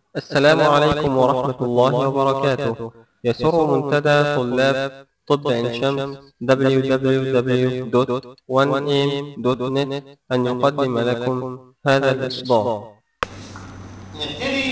السلام عليكم ورحمة الله وبركاته يسر منتدى طلاب طب عين شمس www.1am.net أن يقدم لكم هذا الإصدار نبتدي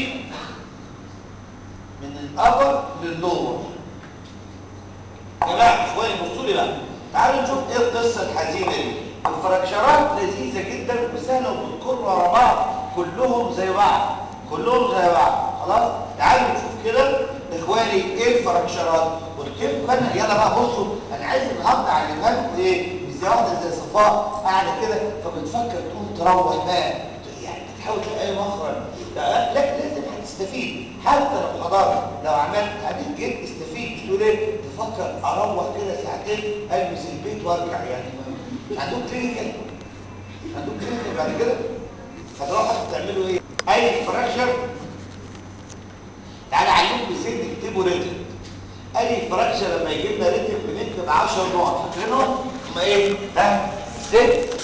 من الأبر لللور يا جماعة اخواني بصوا لي بقى تعالوا نشوف ايه القصة الحزينة دي الفراكشرات لذيذة جدا وسهلة وبتكون ورا بعض كلهم زي بعض كلهم زي بعض خلاص تعالوا نشوف كده اخواني ايه الفراكشرات قلت لكم انا يلا بقى بصوا انا عايز النهارده اعلمها لكم ايه مش زي واحده زي صفاء قاعده كده فبتفكر تقوم تروح بقى يعني بتحاول تلاقي مخرج لا لا لازم هتستفيد حتى لو حضرت لو عملت حديث جيت استفيد مش تقول ايه تفكر اروح كده ساعتين البس البيت وارجع يعني مش عندكم كلينيكال عندكم كلينيكال بعد كده هتروحوا تعملوا ايه اي فراكشر تعالى علمكم ازاي تكتبوا ريتم اي فراكشر لما يجي لنا ريتم بنكتب 10 نقط فاكرينهم هم ايه ها 6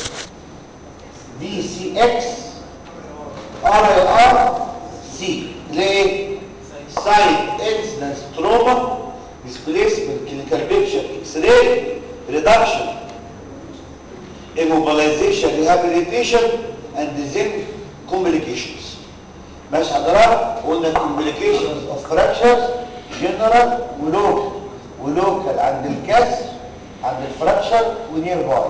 دي سي اكس ار اي ار سي ليه سايد انسيدنس تروما ديسبيسمنت كلينيكال بيكتشر اكس راي ريدكشن immobilization rehabilitation and then complications ماشي حضرتك قلنا complications of fractures general ولوكال ولوكال عند الكسر عند الفراكشر ونير باي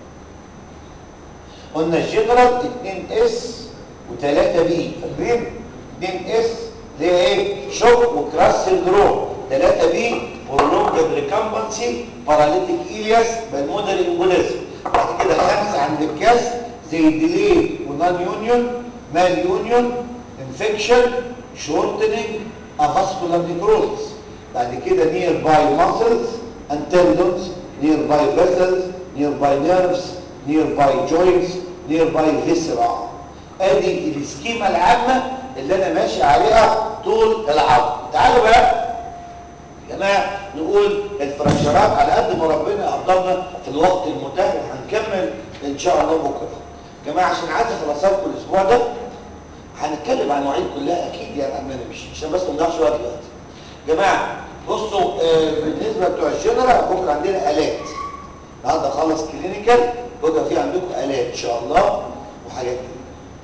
قلنا الجنرال 2 اس و3 بي فاكرين 2 اس اللي هي ايه شوك وكراس سندروم 3 بي برولونجد ريكامبنسي باراليتيك الياس بالمودري امبوليزم بعد كده خمسه عند الكاس زي ديلي ونان يونيون مال يونيون انفكشن شورتنج افاسكولار نيكروزس بعد كده نير باي ماسلز اند تندونز نير باي فيسلز نير باي نيرفز نير باي جوينتس نير باي فيسرا ادي السكيمه العامه اللي انا ماشي عليها طول العرض تعالوا بقى يا جماعه نقول الفراكشرات على قد ما ربنا يقدرنا في الوقت المتاح وهنكمل ان شاء الله بكره يا جماعه عشان عايز اخلصها لكم الاسبوع ده هنتكلم عن المواعيد كلها اكيد يعني قبل ما نمشي عشان بس ما نضيعش وقت دلوقتي يا جماعه بصوا آه بالنسبه بتوع الجنرال بكره عندنا الات النهارده خلص كلينيكال بكره في عندكم الات ان شاء الله وحاجات كده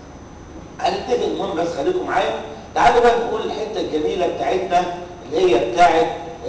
هنتفق المهم بس خليكم معايا تعالوا بقى نقول الحته الجميله بتاعتنا اللي هي بتاعت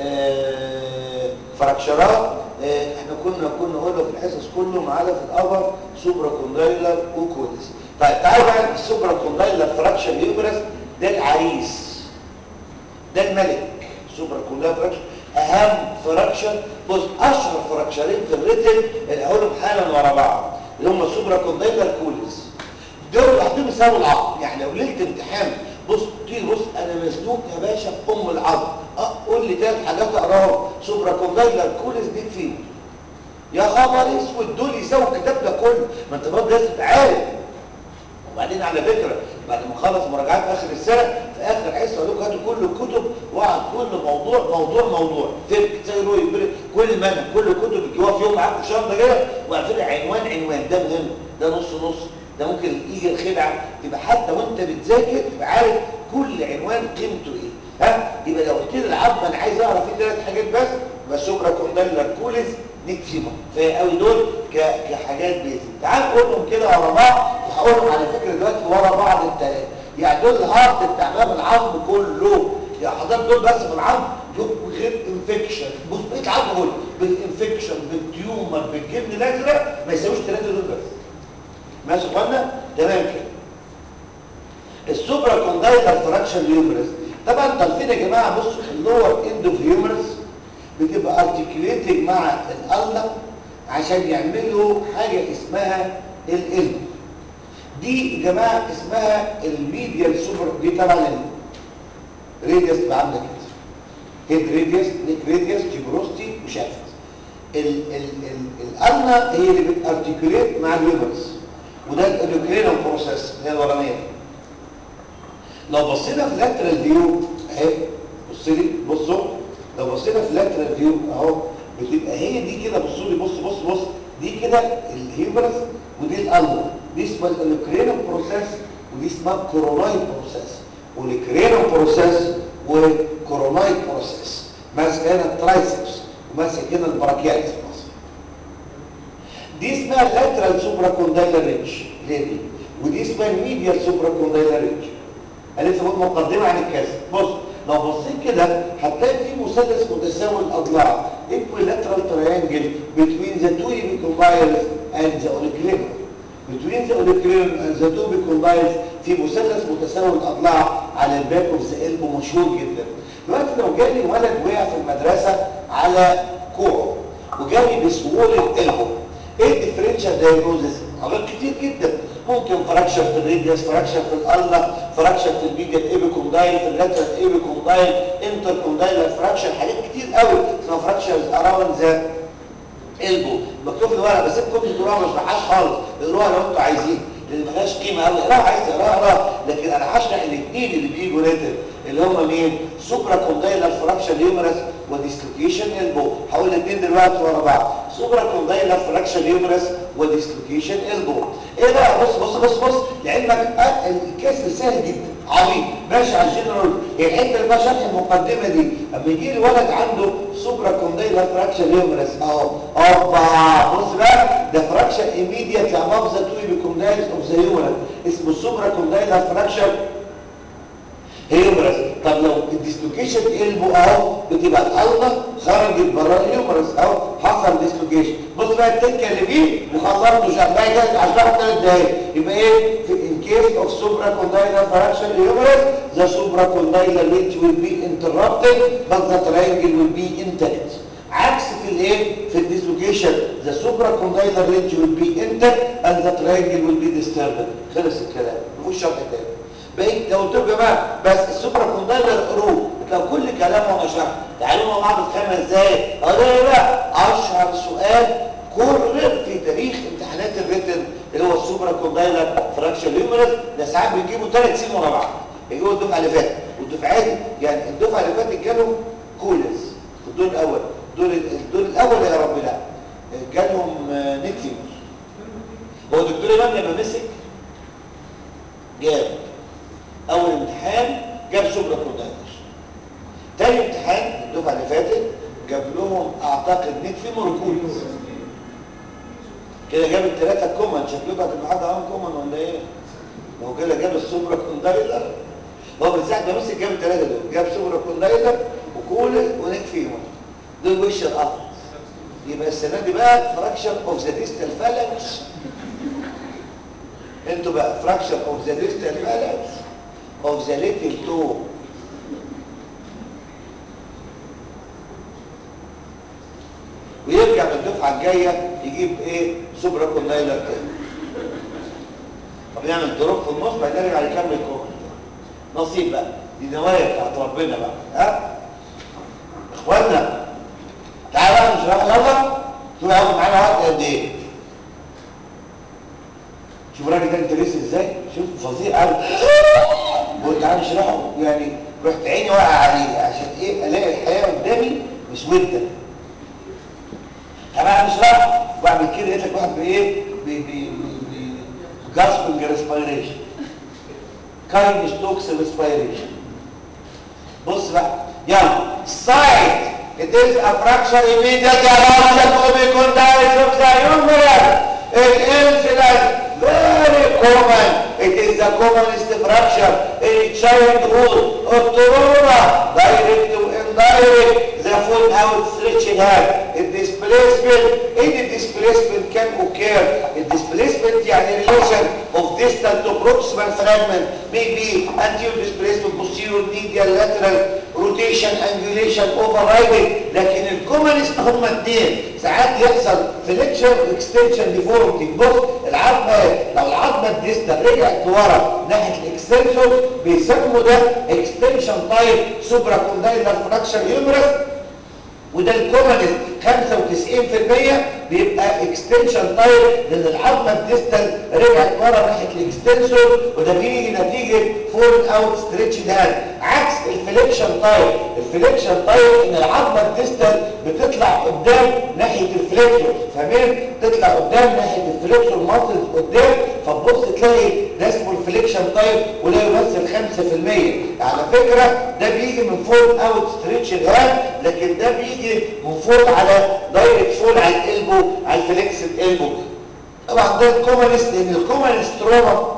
آه فراكشرات آه احنا كنا كنا قلنا في الحصص كله ما عدا في الابر سوبرا كوندايلر وكوليس طيب تعالوا بقى السوبرا كوندايلر فراكشر يوبرس ده العريس ده الملك سوبرا كوندايلر فراكشر اهم فراكشر بص اشهر فراكشرين في الريتم اللي هقولهم حالا ورا بعض اللي هم السوبرا كوندايلر كوليس دول لوحدهم يساووا العظم يعني لو ليله امتحان بص تيجي بص انا مزنوق يا باشا في ام العظم اه قول لي ثلاث حاجات اقراهم سوبرا كوندايلر كوليس دي فين يا خبر اسود دول يساووا الكتاب ده كله ما انت برضه لازم تبقى عارف وبعدين على فكره بعد ما اخلص مراجعات في اخر السنه في اخر حصه اقول لكم هاتوا كل الكتب واقعد كل موضوع موضوع موضوع فيلم ثيرويد كل منهج كل الكتب الجواب في يوم معاكم في شنطه كده واقفل عنوان عنوان ده مهم ده نص نص ده ممكن يجي الخدعه تبقى حتى وانت بتذاكر تبقى عارف كل عنوان قيمته ايه ها يبقى لو قلت لي العظم انا عايز اعرف فيه ثلاث حاجات بس يبقى سوبرا كوندايلر كوليس نكتبهم فهي قوي دول كحاجات بيزك تعال نقولهم كده ورا بعض وهقولهم على فكره دلوقتي ورا بعض الثلاثه يعني دول الهارت بتاع باب العظم كله يعني حضرتك دول بس في العظم يبقوا غير انفكشن بص بقيت العظم كله بالانفكشن بالتيومر بالجبن الازرق ما يساويش ثلاثه دول بس ماشي يا اخوانا تمام كده السوبرا كوندايلر فراكشن هيومرس طبعا طالفين يا جماعه بصوا اللور اند اوف هيومرس بتبقى ارتكيوليتنج مع الالنا عشان يعملوا حاجه اسمها الالم دي يا جماعه اسمها الميديال سوبر دي طبعا الراديوس تبقى عامله كده هيد راديوس نيك راديوس جبروستي وشافت الالنا هي اللي بتارتكيوليت مع الهيومرس وده الاندوكرينال بروسيس اللي هي الورانيه لو بصينا في لاترال فيو اهي بص لي بصوا لو بصينا في لاترال فيو اهو بتبقى هي دي كده بصوا لي بص بص بص دي كده الهيومرس ودي الالنا دي اسمها الاندوكرينال بروسيس ودي اسمها كورونايد بروسيس والكرينوم بروسيس وكورونايد بروسيس ماسك هنا الترايسبس وماسك هنا البراكياليس دي اسمها لاترال سوبرا كوندايلر ريتش ليه ودي اسمها الميديال سوبرا كوندايلر ريتش انا لسه بقول مقدمه عن الكاس بص لو بصيت كده هتلاقي في مثلث متساوي الاضلاع equilateral triangle between the two epicondyles and the olecranon between the olecranon and the two epicondyles في مثلث متساوي الاضلاع على الباك اوف ذا قلبه مشهور جدا دلوقتي لو جالي ولد وقع في المدرسه على كوعه وجالي بسهوله قلبه ايه الديفرنشال دايجنوزس حاجات كتير جدا ممكن فراكشر في الريديوس فراكشر في الالنا فراكشر في الميديا ايبيكوندايل في اللاترال ايبيكوندايل انتر كوندايل فراكشر حاجات كتير قوي اسمها فراكشرز اراوند ذا البو مكتوب في الورقه بس انتوا كنتوا تقراها مش بحاش خالص اقروها لو انتوا عايزين لان ملهاش قيمه قوي اقراها عايز تقراها اقراها لكن انا هشرح الاثنين اللي بيجوا ريتن اللي هم مين سوبرا كوندايلر فراكشر هيومرس وديسلوكيشن البو هقول الاثنين دلوقتي ورا بعض سوبرا كوندايلر فراكشر هيومرس وديسلوكيشن البو ايه بقى بص بص بص بص لعلمك الكسر سهل جدا عظيم ماشي على الجنرال هي الحته اللي بقى شرح المقدمه دي اما يجي لي ولد عنده سوبرا كوندايلر فراكشر هيومرس اهو اوبا بص بقى ده فراكشر ايميديت اباف ذا تو بيكوندايلز اوف ذا هيومرس اسمه سوبرا كوندايلر فراكشر هيومرس طب لو الديسلوكيشن قلبه اهو بتبقى الالنا خرجت بره الهيومرس اهو حصل ديسلوكيشن بص بقى التكه اللي فيه وخلصته شغال جاي هشرحه ثلاث دقايق يبقى ايه في ان كيس اوف سوبرا كوندايلر فراكشر هيومرس ذا سوبرا كوندايلر ريتش ويل بي انتربتد بس ذا تراينجل ويل بي انتكت عكس في الايه في الديسلوكيشن ذا سوبرا كوندايلر ريتش ويل بي انتكت اند ذا تراينجل ويل بي ديستربد خلص الكلام مفيش شرح تاني بقيت لو قلت يا جماعه بس السوبرا كوندايلر قروه لو كل كلام وانا شرح تعالوا مع بعض في خمس دقايق اقول بقى اشهر سؤال كرر في تاريخ امتحانات الريتن اللي هو السوبرا كوندايلر فراكشر هيومرس ده ساعات بيجيبوا ثلاث سنين ورا بعض يجيبوا الدفعه اللي فاتت والدفعات يعني الدفعه اللي فاتت جالهم كولز في الدور الاول الدور الدور الاول يا رب لا جالهم نيك فيمر هو الدكتور امام لما مسك جاب اول امتحان جاب سوبرا كوندايلر تاني امتحان الدفعه اللي فاتت جاب لهم اعتقد نيك فيمر وكولز كده جاب الثلاثه كومن شكله بقى كان حد عامل كومن ولا ايه هو كده جاب السوبرا كوندايلر هو من ساعه ما مسك جاب الثلاثه دول جاب سوبرا كوندايلر وكولز ونيك فيمر دول وش الارض يبقى السنه دي بقى فراكشر اوف ذا ديستال فالانكس انتوا بقى فراكشر اوف ذا ديستال فالانكس اوف ذا ليتل تو ويرجع من الدفعه الجايه يجيب ايه سوبرا كوندايلر تاني طب يعمل دروب في النص بعدين يرجع يكمل كومنت نصيب بقى دي نوايا بتاعت ربنا بقى ها اخوانا تعالى بقى نشرح يلا شوف هياخد معانا وقت قد ايه شوف الراجل ده انتريس ازاي شوف فظيع قوي قلت تعالى نشرحه يعني رحت عيني واقع عليه عشان ايه الاقي الحياه قدامي مسوده طبعا نشرح واعمل كده لقيت لك واحد بايه جاسبنج ريسبيريشن كاين ستوكس ريسبيريشن بص بقى يلا سايد It is a fracture immediately around the tubicondyles of the humerus. It is very common. It is the commonest fracture in childhood or trauma, direct to indirect, the full outstretched hand. The displacement, any displacement can occur. The displacement يعني relation of distal to proximal fragment may be anterior displacement, posterior, medial, lateral, rotation, angulation, overriding. لكن الكومنست هم اثنين ساعات يحصل فليكشن واكستنشن ديفورمتي بص العظمه لو العظمه الديستال رجعت لورا ناحيه الاكستنشن بيسموا ده اكستنشن تايب سوبرا كوندايلر فراكشر هيومرس وده الكومنست 95% بيبقى اكستنشن تايب لان العظمه الديستال رجعت ورا ناحيه الاكستنسور وده بيجي نتيجه فول اوت ستريتش دهان عكس الفليكشن تايب الفليكشن تايب ان العظمه الديستال بتطلع قدام ناحيه الفليكسور فاهمين تطلع قدام ناحيه الفليكسور ماسلز قدام فتبص تلاقي ده اسمه الفليكشن تايب ولا يمثل 5% على فكره ده بيجي من فول اوت ستريتش دهان لكن ده بيجي من فول على دايركت فول على القلبه على الفليكسد قلبه طبعا ده الكومنست لان الكومنست تروما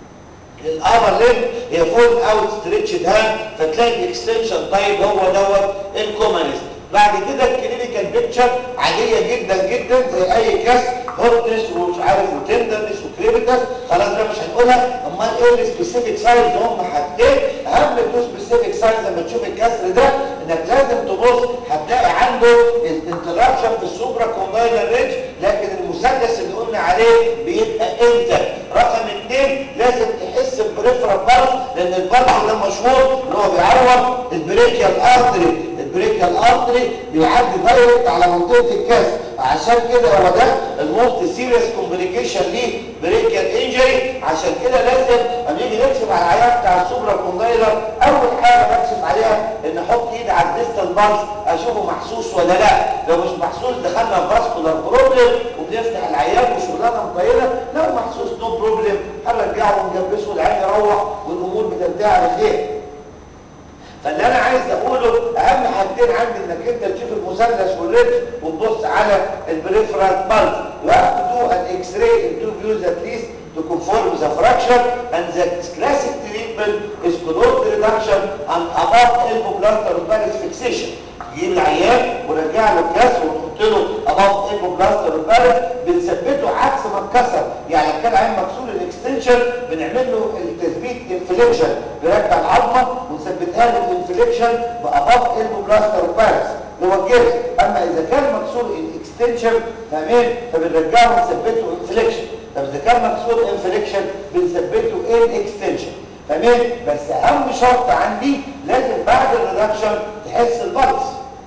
الابر ليم هي فول اوت ستريتش دهان فتلاقي الاكستنشن تايب هو دوت الكومنست بعد كده الكلينيكال بيكتشر عاديه جدا جدا زي اي كاس هوتنس ومش عارف وتندرنس وكريبيتس خلاص ده مش هنقولها امال ايه السبيسيفيك سايز هم حاجتين اهم تو سبيسيفيك سايز لما تشوف الكسر ده انك لازم تبص هتلاقي عنده الانترابشن في السوبرا كوندايلر رينج لكن المسدس اللي قلنا عليه بيبقى انت رقم اثنين لازم تحس بريفرال بالز لان البلز ده مشهور ان هو بيعور البريكيال ارتري البريكيال ارتري بيعدي دايركت على منطقه الكسر عشان كده هو ده الموست سيريس كومبليكيشن ليه بريكيال انجري عشان كده لازم لما نيجي نكشف على العيان بتاع السوبرا كوندايلر اول حاجه بكشف عليها ان احط ايدي على الديستال بالز اشوفه محسوس ولا لا لو مش محسوس دخلنا في فاسكولار بروبلم وبنفتح العيان وشغلانه مطيره لو محسوس نو بروبلم هنرجعه ونجبسه العيان يروح والامور بتنتهي على خير فاللي انا عايز اقوله اهم حاجتين عندي انك انت تشوف المثلث والريدج وتبص على البريفرال بالز you have to do an x-ray in two views at least to conform the fracture and the classic treatment is closed reduction and above elbow plaster balance fixation يجيب العيان ونرجع له الكاس ونحط له above elbow plaster balance بنثبته عكس ما اتكسر يعني كان عين مكسور الاكستنشن بنعمل له التثبيت انفليكشن بنرجع العظمه ونثبتها له الانفليكشن باباف البو بلاستر بالانس اللي هو الجرس اما اذا كان مكسور الاكستنشن تمام فبنرجعه ونثبته انفليكشن طب اذا كان مكسور انفليكشن بنثبته الاكستنشن تمام بس اهم شرط عندي لازم بعد الريدكشن تحس البلس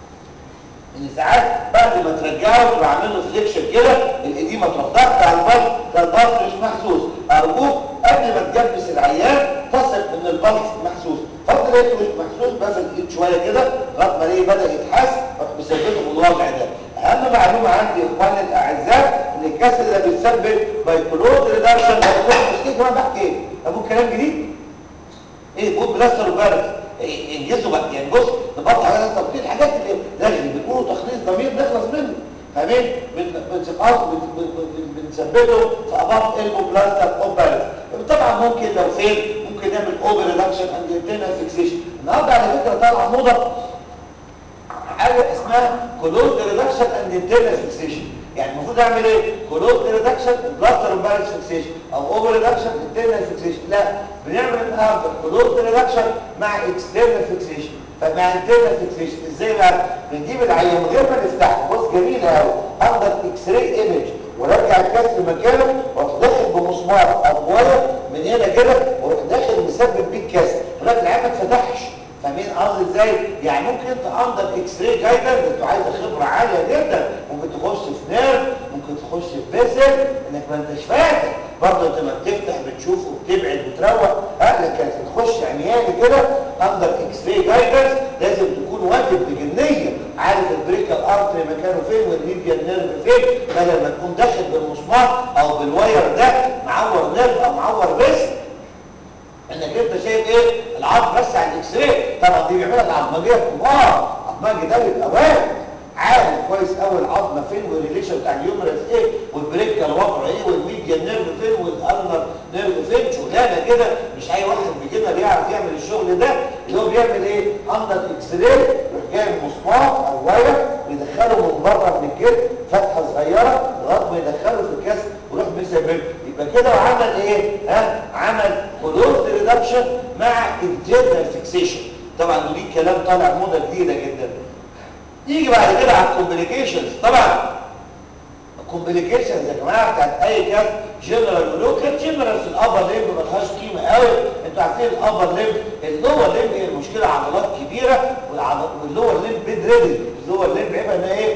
ان ساعات بعد ما ترجعه تروح عامل له فليكشن كده الاديمه تروح ضغط على البلس ده البلس مش محسوس ارجوك قبل ما تجبس العيان تثق ان البلس محسوس فضل لقيته مش محسوس بقفل الايد شويه كده لغايه ما الاقيه بدا يتحس اروح مثبته في الوضع ده اهم معلومه عندي يا اخواني الاعزاء ان الكسر ده بيتثبت باي كلوز ريدكشن مش كمان بحكي ايه ابو كلام جديد ايه بوت بلاستر وبارد انجزوا بقى يعني بص نبطل على التفصيل الحاجات اللي لازم بيقولوا تخليص ضمير نخلص منه فاهمين بنسقاط بنثبته في اباط البو بلاستر او بارد طبعا ممكن لو فين ممكن نعمل اوفر ريدكشن اند انترنال فيكسيشن النهارده على فكره طالعه موضه حاجه اسمها كلوز ريدكشن اند انترنال فيكسيشن يعني المفروض اعمل ايه كلوز ريدكشن بلاستر وبارد فيكسيشن او اوفر ريدكشن انترنال فيكسيشن لا بنعمل النهارده كلوز ريدكشن مع اكسترنال فيكسيشن فمع انترنال فيكسيشن ازاي بقى بنجيب العيان من غير ما نفتحه بص جميل قوي اخد اكس راي ايمج ورجع الكسر مكانه واروح داخل بمسمار او واير من هنا كده واروح داخل مثبت بيه الكسر لغايه العيان ما اتفتحش فاهمين قصدي ازاي يعني ممكن انت اندر اكس راي جايدنس انت عايز خبره عاليه جدا ممكن تخش في نيرف ممكن تخش في فيسل انك ما انتش فاكر برضه انت ما بتفتح بتشوف وبتبعد وتروق ها لكن تخش عمياني كده اندر اكس راي جايدنس لازم تكون واجب بجنيه عارف البريكال ارتري مكانه فين والميديال نيرف فين بدل ما تكون داخل بالمسمار او بالواير ده معور نيرف او معور فيسل انك انت شايف ايه العظم بس على الاكس راي طبعا دي بيعملها العظمجيه كبار عظمجي ده بيبقى واحد عارف كويس قوي العظمه فين والريليشن بتاع اليومرس ايه والبريكال وضعه ايه والميديا نيرف فين والالنر نيرف فين شغلانه كده مش اي واحد بيجينا بيعرف يعمل الشغل ده اللي هو بيعمل ايه اندر اكس راي يروح جايب مسمار او واير ويدخله من بره من الجلد فتحه صغيره لغايه ما يدخله في الكاس ويروح مثبته يبقى كده وعمل ايه ها عمل كلوز ريدكشن مع انترنال فيكسيشن طبعا ودي كلام طالع موضه جديده جدا يجي بعد كده على الكومبليكيشنز طبعا الكومبليكيشنز يا جماعه بتاعت اي كاس جنرال ولوكال جنرال في الابر ليمب ملهاش قيمه قوي انتوا عارفين الابر ليمب اللور ليمب هي المشكله عضلات كبيره واللور ليمب بيد ريدل اللور ليمب عيبها انها ايه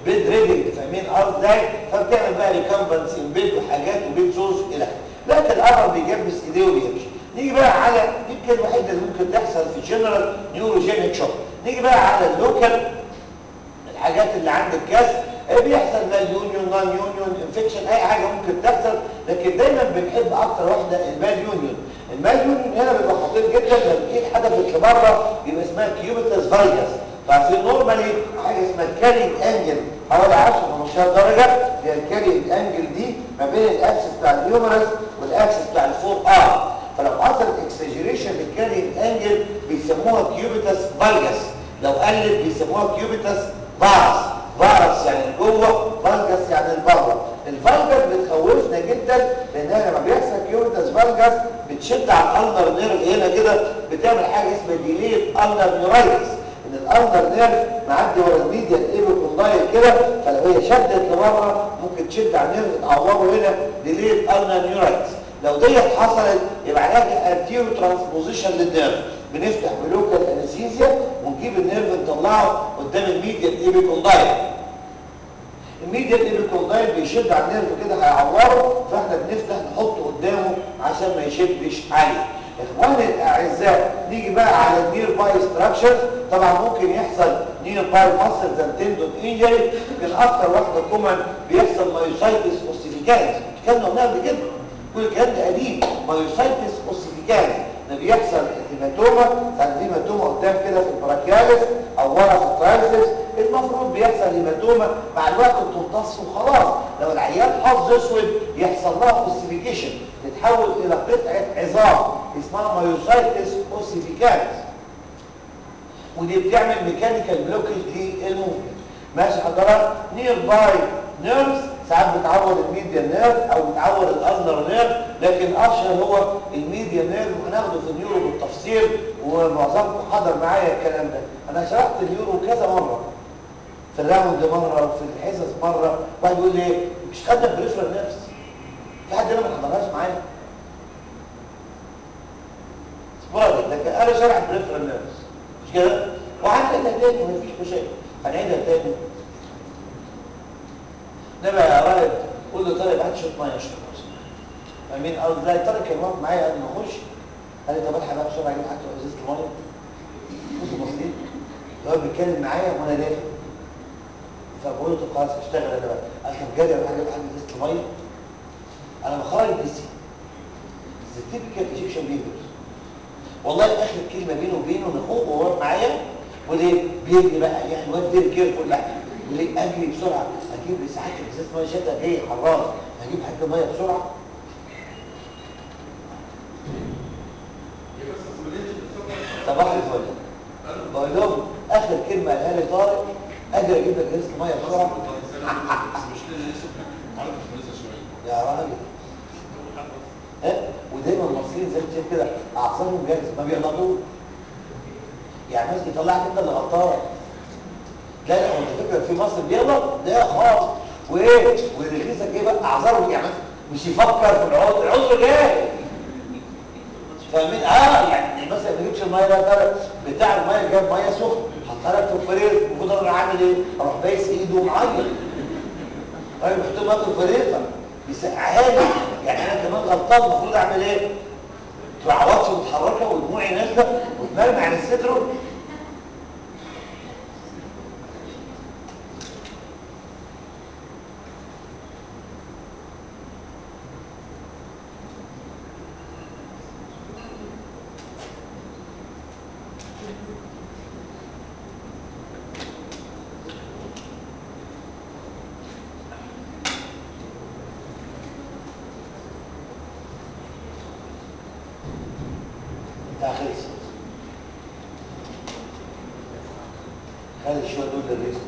بيد ريدنج فاهمين قصدي ازاي فبتعمل بقى ريكمبنس ان بيد وحاجات وبيد سورس الى اخره لكن الابر بيجبس ايديه وبيمشي نيجي بقى على دي الكلمه الوحيده اللي ممكن تحصل في جنرال نيوروجينيك شوك نيجي بقى على اللوكال الحاجات اللي عند الكاس بيحصل مال يونيون نون يونيون انفكشن اي حاجه ممكن تحصل لكن دايما بنحب اكتر واحده المال يونيون المال يونيون هنا بيبقى خطير جدا لما الايد حدفت لبره يبقى اسمها كيوبيتس فايجاس ففي نورمالي حاجه اسمها الكاري انجل حوالي 10 15 درجه هي الكاري انجل دي ما بين الاكسس بتاع الهيومرس والاكسس بتاع الفور ار فلو حصل اكسجريشن للكاري انجل بيسموها كيوبيتس فالجاس لو قلت بيسموها كيوبيتس فارس فارس يعني جوه فالجاس يعني البره الفالجاس بتخوفنا جدا لانها لما بيحصل كيوبيتس فالجاس بتشد على الالنر نيرف هنا كده بتعمل حاجه اسمها ديليت النر نيورايتس ان الالنر نيرف معدي ورا الميديا الايبوكوندايل كده فلو هي شدت لبره ممكن تشد على النيرف تعوره هنا ديليت النر نيورايتس لو ديت حصلت يبقى علاجها انتيرو ترانسبوزيشن للنيرف بنفتح بلوكال انستيزيا ونجيب النيرف نطلعه قدام الميديا الايبوكوندايل الميديا الايبيكوندايل بيشد على النيرف كده هيعوره فاحنا بنفتح نحطه قدامه عشان ما يشدش عليه اخواني الاعزاء نيجي بقى على النير باي ستراكشرز طبعا ممكن يحصل نير باي ماسلز اند تندون انجري يمكن اكتر واحده كومن بيحصل مايوسايتس اوسيفيكانس كان قلنا قبل كده كل الكلام ده قديم مايوسايتس اوسيفيكانس ده بيحصل هيماتوما ساعات هيماتوما قدام كده في البراكيالس او ورا في الترايسس المفروض بيحصل هيماتوما مع الوقت بتمتص وخلاص لو العيان حظ اسود يحصل لها اوسيفيكيشن تتحول الى قطعه عظام اسمها مايوسايتس اوسيفيكانس ودي بتعمل ميكانيكال بلوكج للموفمنت ماشي حضرتك نير باي نيرفز ساعات بتعور الميديا نيرف او بتعور الازنر نيرف لكن اشهر هو الميديا نيرف وهناخده في النيورو بالتفصيل ومعظمكم حضر معايا الكلام ده انا شرحت النيورو كذا مره في الراوند مره وفي الحصص مره واحد يقول لي مش خدنا بريفرال نيرفز في حد هنا ما حضرهاش معايا سبوراديك لكن انا شرح بريفرال نيرفز مش كده وهنعيدها تاني مفيش مشاكل هنعيدها تاني نبقى يا راجل قول له طارق هات شويه ميه اشرب فاهمين قصدي ازاي طارق كان واقف معايا قبل ما اخش قال لي طب الحق بقى بسرعه اجيب حاجه ازازه الميه بصوا بسيط هو بيتكلم معايا وانا داخل فبقول له خلاص اشتغل انا بقى قال طب جاري اروح اجيب حاجه ازازه الميه انا بخرج دي سي سيرتيفيكت ايجيبشن بيبرز والله اخر كلمه بينه وبينه نخوه وهو معايا وليه بيجري بقى يعني الواد فيري كيرفول بقى وليه اجري بسرعه اجيب لي ساعات ازازه ميه شتا جاي حراس هجيب حاجه ميه بسرعه صباح الفل بقول لهم اخر كلمه قالها لي طارق اجري اجيب لك ازازه ميه بسرعه يا راجل ها ودايما المصريين زي ما شايف كده اعصابهم جاهزه ما بيغلطوش يعني الناس بيطلعك انت اللي غلطان لا لا هو انت فكرك في مصر بيغلط لا خالص وايه ورخيصك ايه بقى اعذاره يعني مش يفكر في العذر العذر جاي فاهمين اه يعني مثلا ما يجيبش الميه ده ترى بتاع الميه جاب ميه سخنه حطها لك في الفريز المفروض انا عامل ايه اروح بايس ايده ومعيط طيب بحط ميه في الفريزر يسقعها لي يعني انا كمان غلطان المفروض اعمل ايه تبقى عواطفي متحركه ودموعي نازله وتمرمع على صدره بتاع خلص خلي شويه دول للرزق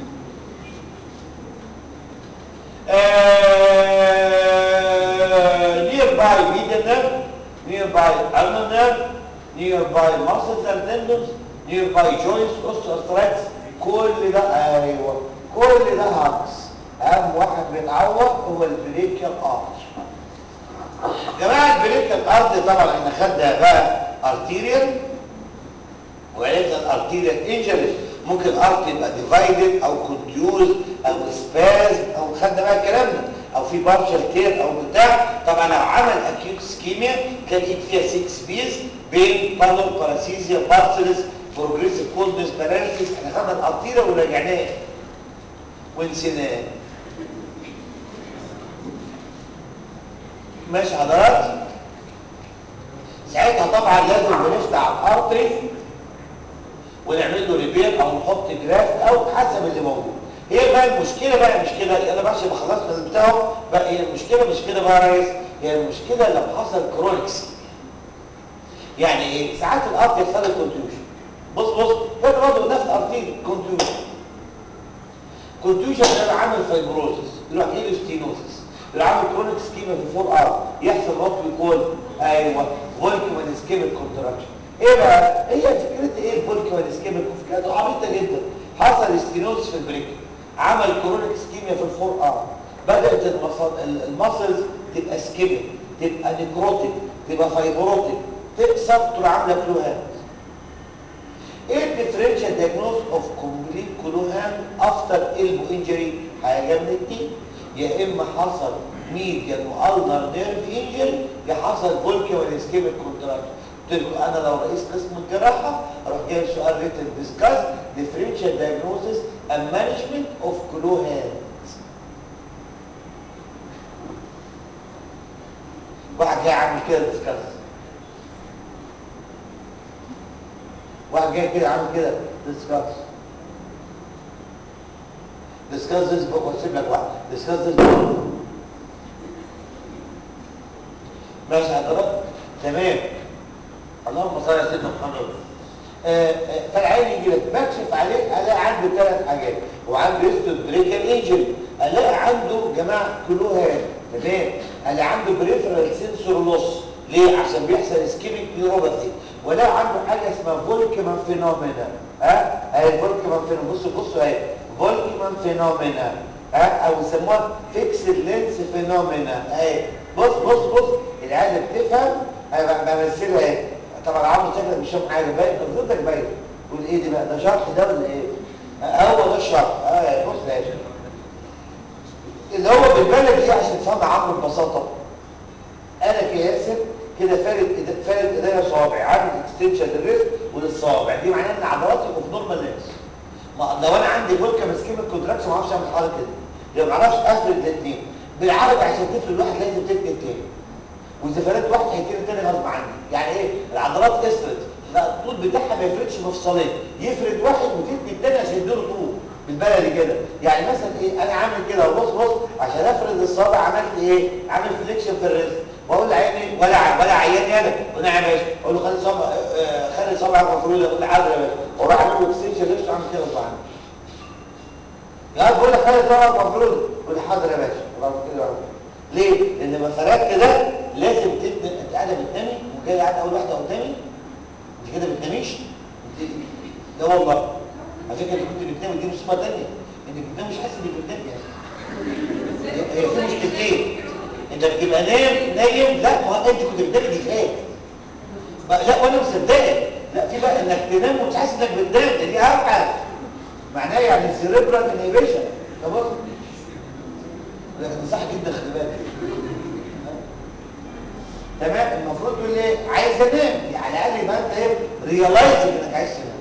near by median nerve near by ulnar nerve near by muscles and tendons near by joints osteoarthritis كل ده ايوه كل ده هاكس اهم واحد بيتعور هو البريكيال ارتر جماعه البريكيال ارتر طبعا احنا خدنا بقى ارتيريال وعرفنا الارتيريال انجريز ممكن ارت يبقى ديفايدد او كونتيوز او سباز او خدنا بقى الكلام ده او في بارشال تير او بتاع طبعا لو عمل اكيوت سكيميا تلاقي فيها 6 بيز بين بانول باراسيزيا بارسلس بروجريسيف كولدنس باراليسيس احنا خدنا الارتيريا وراجعناه ونسيناه ماشي حضرات ساعتها طبعا لازم بنفتح الارتري ونعمل له ريبير او نحط جرافت او حسب اللي موجود هي بقى المشكله بقى مش كده انا بقى يبقى خلصنا اللي بتاعه بقى هي المشكله مش كده بقى يا ريس هي المشكله لو حصل كرونكس يعني ايه ساعات الارض يحصل له كونتيوجن بص بص ده برضه نفس ارتيل كونتيوجن كونتيوجن ده عامل فايبروزس يروح يجي ستينوزس يروح عامل كرونيك سكيما في الفور ار يحصل وات بيكون ايوه فولكيومال سكيميك كونتراكشن ايه بقى هي فكره ايه الفولكيوال سكيميك فكرته عبيطه جدا حصل ستينوزس في البريك عمل كرونيك سكيميا في الفور ار بدات المسلز تبقى سكيميك تبقى نيكروتيك تبقى فايبروتيك تكسر تروح عامله كلوهات ايه الديفرنشال دايجنوز اوف كومبليت كلوهان افتر البو انجري حاجه من الدين يا اما حصل ميديان والنر نيرف انجري يا حصل فولكيوال اسكيميك كونتراكشن قلت لكم انا لو رئيس قسم الجراحه اروح جايب سؤال ريتن ديسكاس ديفرنشال دايجنوزس اند مانجمنت اوف كلوهان واحد جاي عامل كده ديسكاس واحد جاي كده عامل كده ديسكاس ديسكاس ذيس بوك واسيب لك واحد ديسكاس ذيس بوك ماشي حضرتك تمام اللهم صل على سيدنا محمد آه آه فالعين يجي لك بكشف عليه الاقي عنده ثلاث حاجات وعنده هيستو بريكال انجري الاقي عنده جماعه كلوهات تمام الاقي عنده بريفرال سنسور لوس ليه عشان بيحصل اسكيميك نيوروباثي ولا عنده حاجه اسمها فولكمان فينومينا ها اهي فولكمان فينومينا بصوا بصوا اهي فولكمان فينومينا ها او يسموها فيكسد لينس فينومينا اهي بص بص بص العيال اللي بتفهم انا بمثلها اهي طبعا عامل شكلك مش فاهم حاجه باين نظرتك باين تقول ايه دي بقى ده شرح ده ولا ايه هو ده الشرح اه بص اهي اللي هو بالبلد دي عشان تفهم عمرو ببساطه انا كياسر كده فارد فارد ايديا صوابعي عامل اكستنشن للريست وللصوابع دي معناها ان عضلاتي اوف نورمال لينس لو انا عندي فولكا مسكين الكونتراكشن ما اعرفش اعمل حاجه كده لو ما اعرفش افرد الاثنين بالعربي عشان تفرد واحد لازم تفرد الثاني واذا فردت واحد هيطير الثاني غصب عني يعني ايه العضلات كسرت لا الطول بتاعها ما يفردش مفصلين يفرد واحد وتدي الثاني عشان يديله طول بالبلدي كده يعني مثلا ايه انا عامل كده بص بص عشان افرد الصابع عملت ايه عامل فليكشن في الريست واقول لعيني ولا ولا عيان يالا وانا يا باشا اقول له خلي صبع آه خلي صبعك مفروض اقول له حاضر يا باشا واروح اعمل له اكستنشن ليش عامل كده غصب عني يا بقول لك خلي صبعك مفروض اقول له حاضر يا باشا وراح كده ليه؟ لان لما فردت ده لازم تبدا تقعد بتنامي وجاي قاعد اول واحده قدامي انت كده بتناميش لا والله على فكره اللي كنت بتنامي دي مصيبه ثانيه انك بتنام مش حاسس انك بتنام يعني هي في مشكلتين انت بتبقى نايم نايم لا ما انت كنت بتنام دي فات لا وانا مصدقك لا في بقى انك تنام ومش حاسس انك بتنام دي ابعد معناها يعني السيريبرال انهيبيشن ده بص لكن صح جدا خلي بالك تمام المفروض تقول لي عايز انام على الاقل يبقى انت ايه ريلايز انك عايز تنام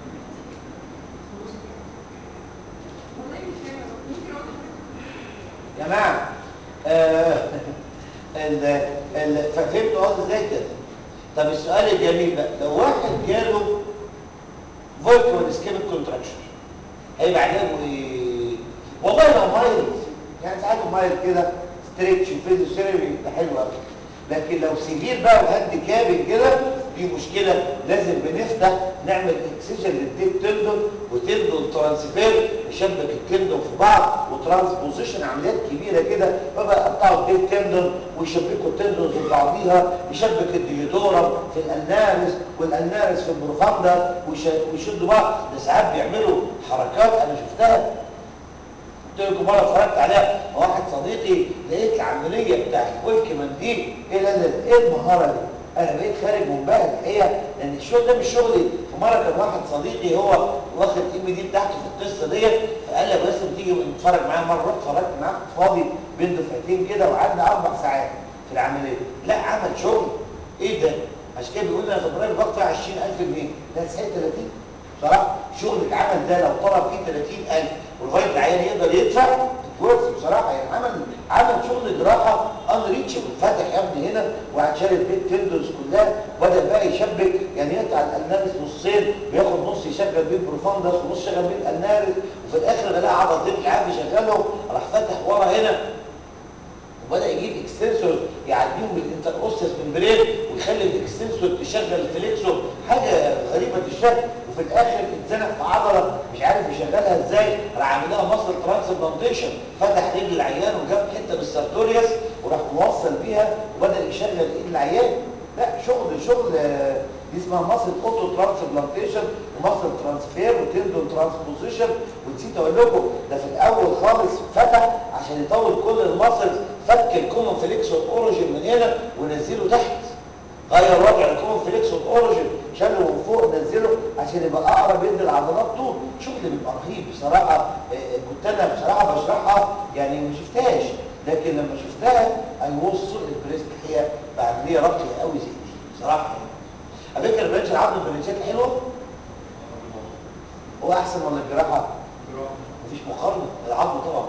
يا جماعه آه ال ال فهمتوا قصدي ازاي كده طب السؤال الجميل بقى لو واحد جاله فولكول اسكيميك كونتراكشن هيبقى علاجه ايه والله لو مايل يعني ساعات مايل كده ستريتش وفيزيوثيرابي ده حلو قوي لكن لو سيفير بقى وهد كامل كده دي مشكله لازم بنفتح نعمل اكسجن للديب تندون وتندون ترانسفير نشبك التندون في بعض وترانسبوزيشن عمليات كبيره كده بقى يقطعوا الديب تندون ويشبكوا التندون في بعضيها يشبك الديودورم في الانارس والانارس في البروفاندا ويشدوا بعض ده ساعات بيعملوا حركات انا شفتها قلت لكم مره اتفرجت عليها واحد صديقي لقيت العمليه بتاعت ويلكمان دي ايه لا ايه المهاره دي انا بقيت خارج منبهر هي لان الشغل ده مش شغلي فمره كان واحد صديقي هو واخد ام دي بتاعته في القصه ديت فقال لي يا باسم تيجي نتفرج معايا مره رحت اتفرجت معاه فاضي بين دفعتين كده وقعدنا اربع ساعات في العمليه لا عمل شغل ايه ده عشان كده بيقول لي انا زبران باخد فيها 20000 جنيه لا تسحب 30 بصراحه شغل العمل ده لو طلب فيه 30000 والراجل العيان يقدر يدفع كويس بصراحه يعني عمل عمل شغل جراحه انريتشبل فتح يا ابني هنا وقعد شال البيت تندرز كلها وبدا بقى يشبك يعني يقطع الالنارس نصين وياخد نص يشغل بيه بروفاندس ونص يشغل بيه الالنارس وفي الاخر بلاقي عضلتين العاب يشغلهم راح فتح ورا هنا وبدا يجيب اكستنسور يعديهم بالانتر اوسس ممبرين ويخلي الاكستنسور تشغل الفليكسور حاجه غريبه الشكل وفي الاخر اتزنق في عضله مش عارف يشغلها ازاي راح عامل لها مصل ترانسبلانتيشن فتح رجل العيان وجاب حته من السارتوريوس وراح موصل بيها وبدا يشغل ايد العيان لا شغل شغل دي اسمها مصل اوتو ترانسبلانتيشن ومصل ترانسفير وتندون ترانسبوزيشن ونسيت اقول لكم ده في الاول خالص فتح عشان يطول كل المصل فك الكومن فليكسور اوريجين من هنا ونزله تحت غير وضع الكومن فليكسور اوريجين شاله من فوق نزله عشان يبقى اقرب يدي العضلات طول شغل بيبقى رهيب بصراحه كنت انا بصراحه بشرحها يعني ما شفتهاش لكن لما شفتها اي وصل البريست هي بعمليه راقيه قوي زي دي بصراحه يعني على فكره البرنش العظم البرنشات حلوه هو احسن ولا الجراحه؟ مفيش مقارنه العظم طبعا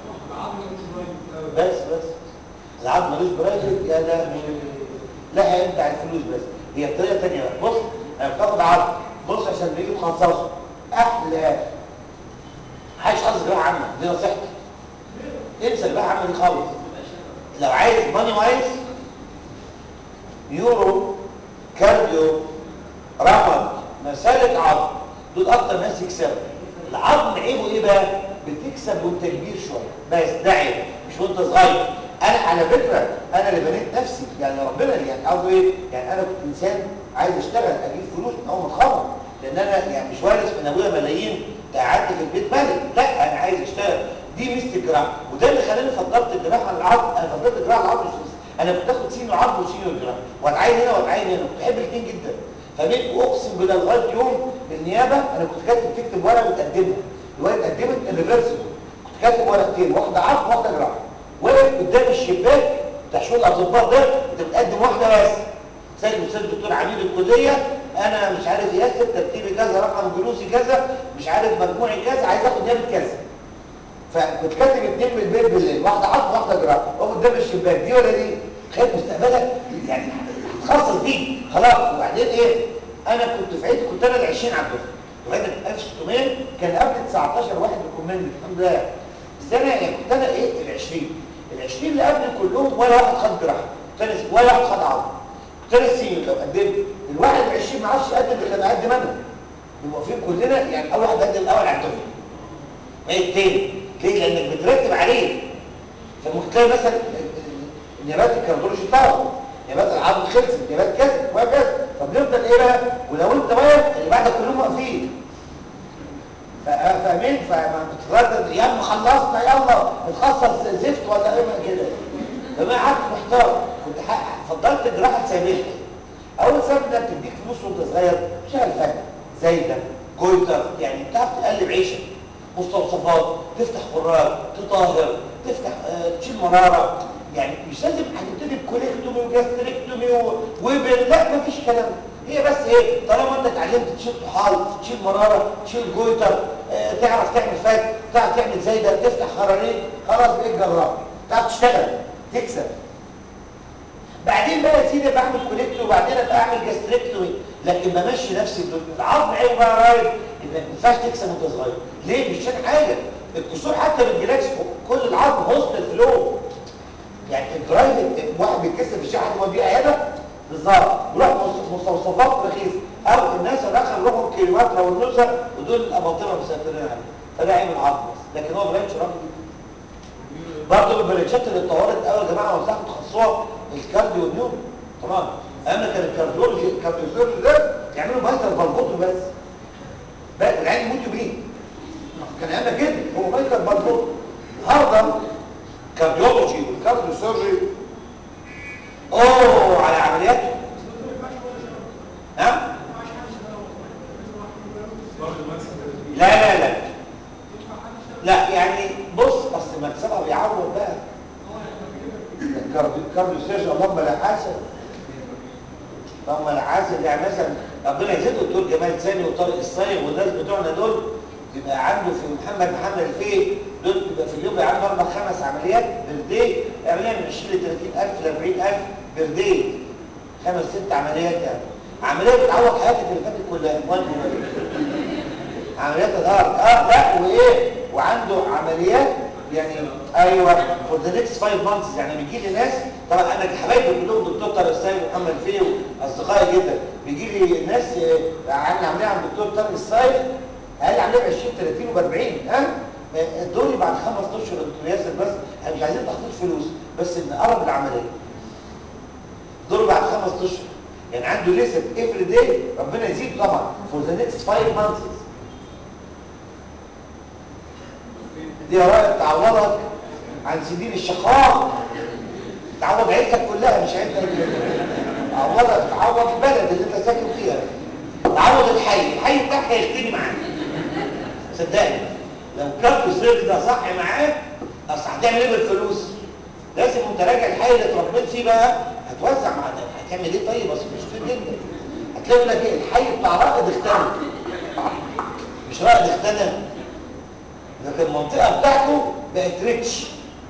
بس بس العظم ملوش برايفت يا لا مش لا هيدفع الفلوس بس هي بطريقه ثانيه بقى بص انا بتاخد عظم بص عشان بيجي تخصصه احلى حاجه خالص جراحه عامه دي نصيحتي انسى الجراحه عامه دي خالص لو عايز ماني وايز يورو كارديو رمد مسالك عظم دول اكتر ناس يكسبوا العظم عيبه ايه بقى بتكسب وانت كبير شويه بس ده عيب مش وانت صغير انا على فكره انا اللي بنيت نفسي يعني ربنا يعني قصده ايه يعني انا كنت انسان عايز اشتغل اجيب فلوس من اول ما اتخرج لان انا يعني مش وارث من ابويا ملايين قعدت في البيت ملك لا انا عايز اشتغل دي ميزه الجراحه وده اللي خلاني فضلت الجراحه عن العظم انا فضلت الجراحه عن العظم انا كنت اخد سينو عظم وسينو جراحه واتعين هنا واتعين هنا كنت بحب الاثنين جدا فبقيت اقسم بالله لغايه يوم النيابه انا كنت كاتب تكتب ورقه وتقدمها الورقه اتقدمت الريفرسبل كنت كاتب ورقتين واحده عظم واحده جراحه واقف قدام الشباك بتاع شؤون الاطباء ده انت بتقدم واحده بس سيد الاستاذ الدكتور عميد الكليه انا مش عارف ياسر ترتيبي كذا رقم جلوسي كذا مش عارف مجموعي كذا عايز اخد نيابه كذا فكنت كاتب اثنين من البيت بالليل واحده عظم واحده جراحه واقف قدام الشباك دي ولا دي خد مستقبلك يعني تخصص دي خلاص وبعدين ايه انا كنت في عيد كنت انا ال 20 على الدفعه لغايه 1600 كان قبل 19 واحد ريكومند الحمد لله بس انا يعني كنت انا ايه ال 20 ال 20 اللي قبلي كلهم ولا واحد خد جراحه كان ولا واحد خد عظم كان السينيور لو قدمت ال 21 ما عرفش يقدم اللي انا اقدم انا نبقى واقفين كلنا يعني اول واحد قدم الاول على الدفعه ما التاني ليه لانك بترتب عليه فممكن تلاقي مثلا نيابات الكارديولوجي طلعوا نيابات العظم خلصت نيابات كذا وهكذا فبنفضل ايه بقى ولو انت واقف اللي بعدك كلهم واقفين فاهمين فما بتتردد يا عم خلصنا يلا نتخصص زفت ولا ايه كده فما قعدت محتار كنت فضلت الجراحه تسامحني اول سبب انها بتديك فلوس وانت صغير شغل فن زايده جويتر يعني بتعرف تقلب عيشك مستوصفات تفتح خراج تطهر تفتح آه، تشيل مراره يعني مش لازم هتبتدي بكوليكتومي وجاستريكتومي وبل لا مفيش كلام هي بس ايه طالما انت اتعلمت تشيل طحال تشيل مراره تشيل جويتر اه تعرف تعمل فات تعرف تعمل زايده تفتح خراريج خلاص بقيت جراح تعرف تشتغل تكسب بعدين بقى يا سيدي بعمل كوليكتومي وبعدين ابقى اعمل جاستريكتومي لكن بمشي نفسي بدون العظم عيب بقى رايد انك ما ينفعش تكسب وانت صغير ليه مش عشان حاجه الكسور حتى بالجلاكس كل العظم هوستل فلو يعني الدرايف واحد بيتكسر في الشحن هو دي عياده بالظبط يروح مستوصفات رخيصه او الناس الرخم يروحوا الكيلومتر والنزهه ودول الاباطره مسيطرين عليه فده عيب العظم بس لكن هو برانش راجل برضه البرانشات اللي اتطورت قوي يا جماعه وانصحكم تخصصوها الكارديو والنيورو طبعا اما كان الكارديولوجي الكارديولوجي ده يعملوا مايكل بالبوتو بس بقى العين يموتوا بيه كان ايامنا كده هو مايكل بالبوتو النهارده كارديولوجي والكارديو سيرجري اوه على عملياته ها لا لا لا لا يعني بص اصل مكسبها بيعوض بقى كارديو كارديو سيرجن اللهم لا حاسب اللهم لا حاسب يعني مثلا ربنا يزيد دكتور جمال سامي وطارق الصايغ والناس بتوعنا دول يبقى عنده في محمد محمد الفيه دول بيبقى في اليوم بيبقى عنده اربع خمس عمليات بردي عمليه من 20 ل 30000 ل 40000 بردي خمس ست عمليات يعني عمليه بتعوض حياتك اللي فاتت كلها وانت عمليات الهارت اه لا وايه وعنده عمليات يعني ايوه فور ذا نيكست 5 مانثس يعني بيجي لي ناس طبعا انا حبايبي كلهم دكتور طارق السيد ومحمد فيه واصدقائي جدا بيجي لي ناس آه، عامل عمليه عند الدكتور طارق السيد اقل عمليه ب 20 30 و40 ها آه، دول بعد خمس اشهر دكتور ياسر بس احنا مش عايزين تخطيط فلوس بس نقرب العمليه دول بعد خمس اشهر يعني عنده لسه افري داي ربنا يزيد طبعا فور ذا نيكست 5 مانثس دي رأيك تعوضك عن سنين الشقاء تعوض عيلتك كلها مش عيلتك تعوضك تعوض البلد اللي انت ساكن فيها تعوض الحي الحي بتاعك هيختني معاك صدقني لو كف السيرك ده صح معاك اصل هتعمل ايه بالفلوس لازم وانت راجع الحي اللي اتربيت فيه بقى هتوزع مع ده هتعمل ايه طيب اصل مش كتير جدا هتلاقي لك ايه الحي بتاع رائد اختنى مش رائد اختنى لكن المنطقة بتاعته بقت ريتش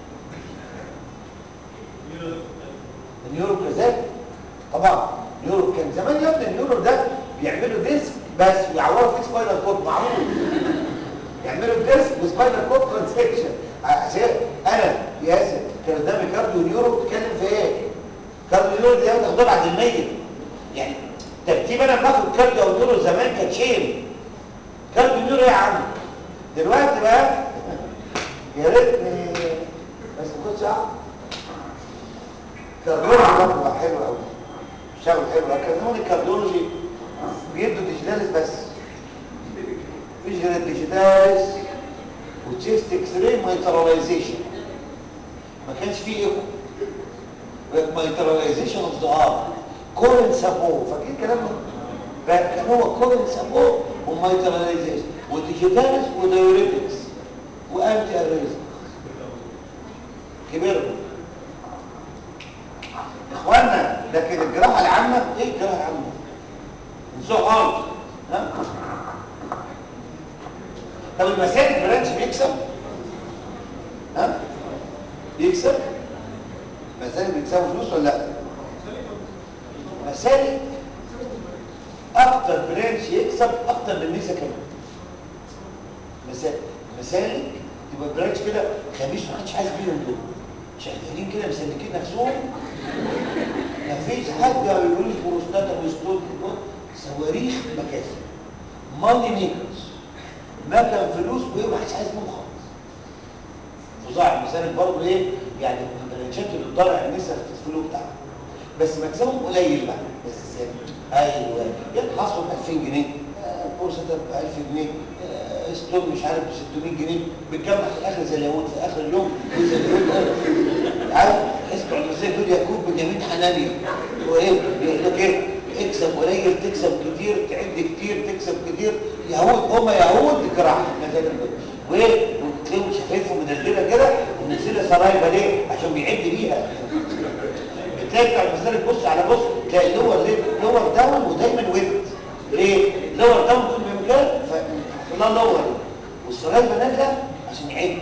النيورو كذلك طبعا النيورو كان زمان يا ابني النيورو ده بيعملوا ديسك بس ويعوروا فيه سباينال كورد معروف يعملوا ديسك وسباينال كورد ترانسكشن عشان انا ياسر كان قدامي كارديو نيورو بتتكلم في ايه؟ كارديو نيورو دي بتاخدها بعد المية يعني ترتيب انا باخد كارديو او نيورو زمان كانت شيم كارديو نيورو ايه يا عم؟ دلوقتي بقى يا ريتني بس ما كنتش اعرف كارديولوجي برضه بقى حلو قوي شغل حلو قوي كارديولوجي كارديولوجي بيدوا ديجيتاليس بس مفيش غير الديجيتاليس وتشيست اكس راي مايتراليزيشن ما كانش فيه ايكو مايتراليزيشن اوف ذا ارم كورن سابو فاكرين الكلام ده كان هو كورن سابو ومايتراليزيشن وديجيتاليس ودايوريتكس وانتي اريزم كبرنا اخوانا لكن الجراحه العامه ايه الجراحه العامه نسوق خالص ها طب المسالك برانش بيكسب ها بيكسب مسالك بيكسبوا فلوس ولا لا مسالك اكتر برانش يكسب اكتر من ميزه كمان مسالك مسالك يبقى برانش كده خميس ما حدش عايز بيهم دول شغالين كده مسلكين نفسهم مفيش حد ما بيقولوش بروستاتا وستون صواريخ مكاسب ماني ميكرز مكن فلوس وايه ما حدش عايز منهم خالص فظاع المسالك برضه ايه يعني من البرانشات اللي طالع نسب في الفلوس بتاعها بس مكسبهم قليل بقى بس ايوه يعني حصلوا ب 2000 جنيه بورصه ب 1000 جنيه آه، ستون مش عارف ب 600 جنيه بتجمع في الاخر زي اليهود في اخر اليوم وزي اليهود عارف اسمع المسيح دول يكون بجميع حنانيا وايه بيقول لك ايه اكسب قليل تكسب كتير تعد كتير تكسب كتير يهود هم يهود جراح مثلا دول وايه وتلاقيهم شفايفهم مدلله كده ومنزله صلايبه ليه عشان بيعد بيها بتلاقي بتاع المسالك بص على بص تلاقي اللور ليه لور داون ودايما ويت ليه لور داون في المكان فلا لور والصلايبه نازله عشان يعد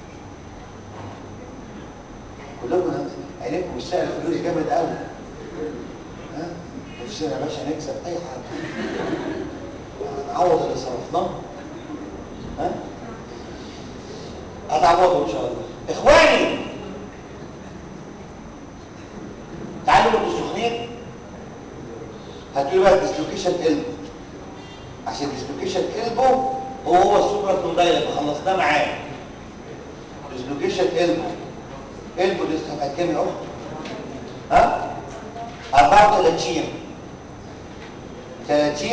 كلكم عينيكم مش سهل فلوس جامد قوي ها نفسنا يا باشا نكسب اي حاجه نعوض اللي صرفناه ها هتعوضوا ان شاء الله اخواني تعالوا انتوا سخنين هتقولوا بقى ديسلوكيشن قلبه عشان ديسلوكيشن قلبه هو هو السوبر كوندايل اللي خلصناه معاه ديسلوكيشن قلبه قلبه دي صفحه كام يا اخت ها 34 30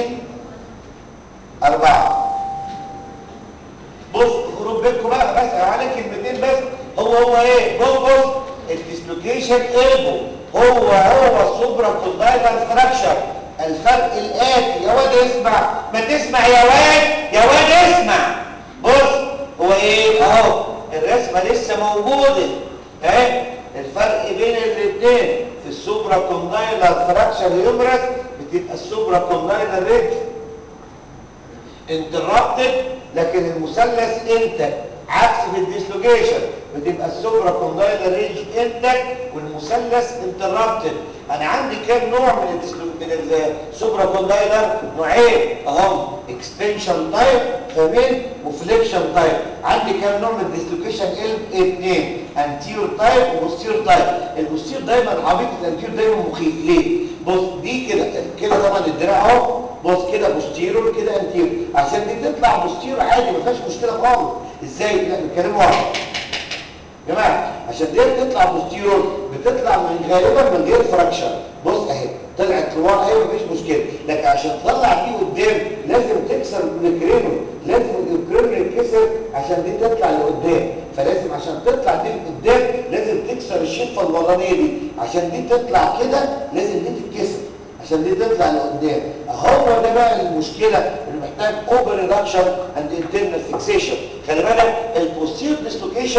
4 بص خروج بينكم بقى بس عليك كلمتين بس هو هو ايه بص بص الديسلوكيشن قلبه هو هو السوبرا كوندايلر ستراكشر الفرق الاتي يا واد اسمع ما تسمع يا واد يا واد اسمع بص هو ايه اهو الرسمه لسه موجوده اهي الفرق بين الاثنين في السوبرا كوندايلر فراكشر هيومرس بتبقى السوبرا كوندايلر ريج انترابتد لكن المثلث انتك عكس في الديسلوكيشن بتبقى السوبرا كوندايلر ريج انتك والمثلث انترابتد انا عندي كام نوع من الديسلو من السوبرا كوندايلر نوعين اهم اكستنشن تايب فاهمين وفليكشن تايب عندي كام نوع من الديسلوكيشن اثنين انتيور تايب وبوستير تايب البوستير دايما عبيط الانتيور دايما مخيف ليه بص دي كده كده طبعا الدراع اهو بص كده بوستيرور كده انتيور عشان دي تطلع بوستيرور عادي ما فيهاش مشكله خالص ازاي لا بنتكلم واحد يا جماعه عشان دي تطلع بوستيرور بتطلع من غالبا من غير فراكشر بص اهي طلعت لورا اهي مفيش مشكله لكن عشان تطلع فيه قدام لازم تكسر الكرينو لازم الكرينو يتكسر عشان دي تطلع لقدام فلازم عشان تطلع دي لقدام لازم تكسر الشفه الورانيه دي عشان دي تطلع كده لازم دي تتكسر عشان دي تطلع لقدام هو ده بقى المشكله اللي محتاج اوبر ريدكشن اند انترنال فيكسيشن خلي بالك البوستير ديسلوكيشن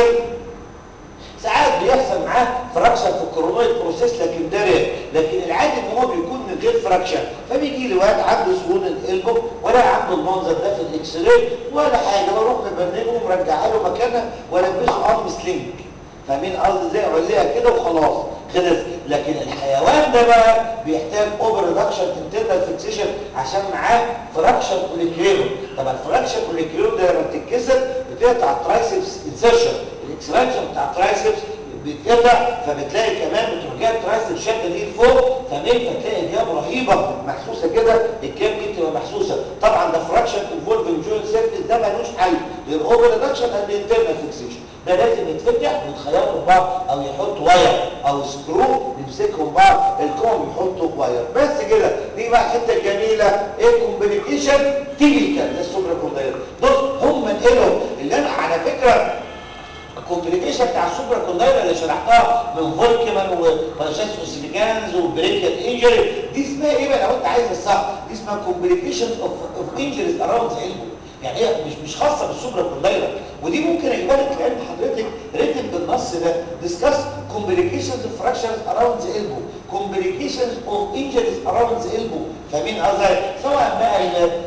ساعات بيحصل معاه فراكشن في الكورونويد بروسيس لكن ده رير لكن العادي ان هو بيكون من غير فراكشن فبيجي لي واد عنده سهول القلب ولا عنده المنظر ده في الاكس راي ولا حاجه بروح مبرنجه ومرجعه له مكانها والبسه ارم سلينج فاهمين قصدي زي علقه كده وخلاص خلص لكن الحيوان ده بقى بيحتاج اوفر ريدكشن انترنال فيكسيشن عشان معاه فراكشن كوليكريوم طبعا الفراكشن كوليكريوم ده لما بتتكسر بتقطع الترايسبس انسرشن الاكسبانشن بتاع الترايسبس بيتقطع فبتلاقي كمان بتروح جايه الترايسبس شده دي لفوق فمين فتلاقي جاب رهيبه محسوسه كده الجاب دي بتبقى محسوسه طبعا ده فراكشن انفولفنج جوينت سيرفيس ده ملوش حل غير اوفر ريدكشن اند انترنال فيكسيشن ده لازم يتفتح ويتخيطوا ببعض او يحط واير او سكرو يمسكهم بعض الكوم يحطوا واير بس كده دي بقى الحته الجميله ايه كومبليكيشن تيبيكال للسوبرا كوندايلر بص هم نقلوا اللي انا على فكره الكومبليكيشن بتاع السوبرا كوندايلر اللي شرحتها من فولكمان وباراشاس اوسيليكانز وبريكال انجري دي اسمها ايه بقى لو انت عايز الصح دي اسمها كومبليكيشن اوف اوف انجريز اراوند ذا البو يعني هي مش مش خاصه بالسوبرا كوندايلر ودي ممكن اجيبها لك لان حضرتك ريتم بالنص ده ديسكاس كومبليكيشنز اوف فراكشرز اراوند ذا البو كومبليكيشنز اوف انجريز اراوند ذا البو فاهمين قصدي سواء بقى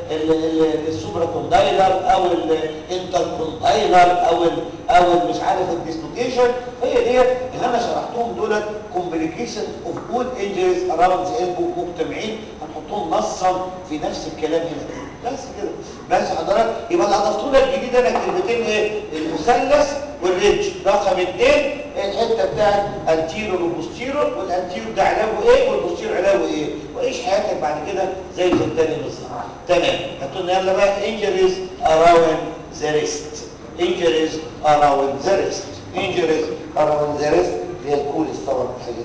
السوبرا كوندايلر او الانتر كوندايلر او ال او ال مش عارف الديسلوكيشن هي ديت اللي انا شرحتهم دول كومبليكيشنز اوف اول انجريز اراوند ذا البو مجتمعين هنحطهم نصا في نفس الكلام هنا بس كده بس حضرتك يبقى اللي اضفته لك جديد انا كلمتين ايه المثلث والريدج رقم اثنين الحته بتاعت انتيرور وبوستيرور والانتيرور ده علاجه ايه والبوستيرور علاجه ايه وعيش حياتك بعد كده زي الثاني بالظبط تمام هاتوا لنا يلا بقى انجريز اراوند ذا ريست انجريز اراوند ذا ريست انجريز اراوند ذا ريست هي الكولس طبعا الحاجات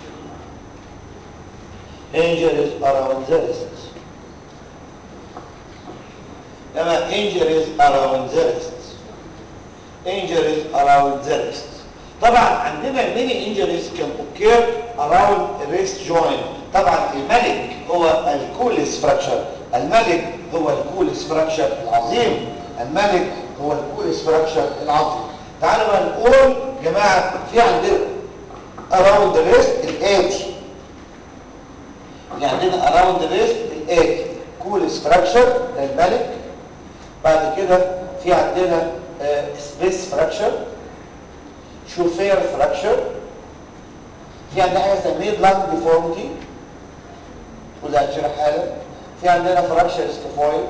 دي انجريز اراوند ذا ريست لما injuries around the wrist injuries around the wrist طبعا عندنا many injuries can occur around the wrist joint طبعا الملك هو الكوليس فراكشر الملك هو الكوليس فراكشر العظيم الملك هو الكوليس فراكشر العظيم تعالوا بقى نقول جماعه في عندنا around the wrist الاتي في عندنا around the wrist الاتي كوليس فراكشر الملك بعد كده في عندنا سبيس فراكشر شوفير فراكشر في عندنا حاجه اسمها ميد لاند ديفورمتي وده هنشرح حالا في عندنا فراكشر سكافويد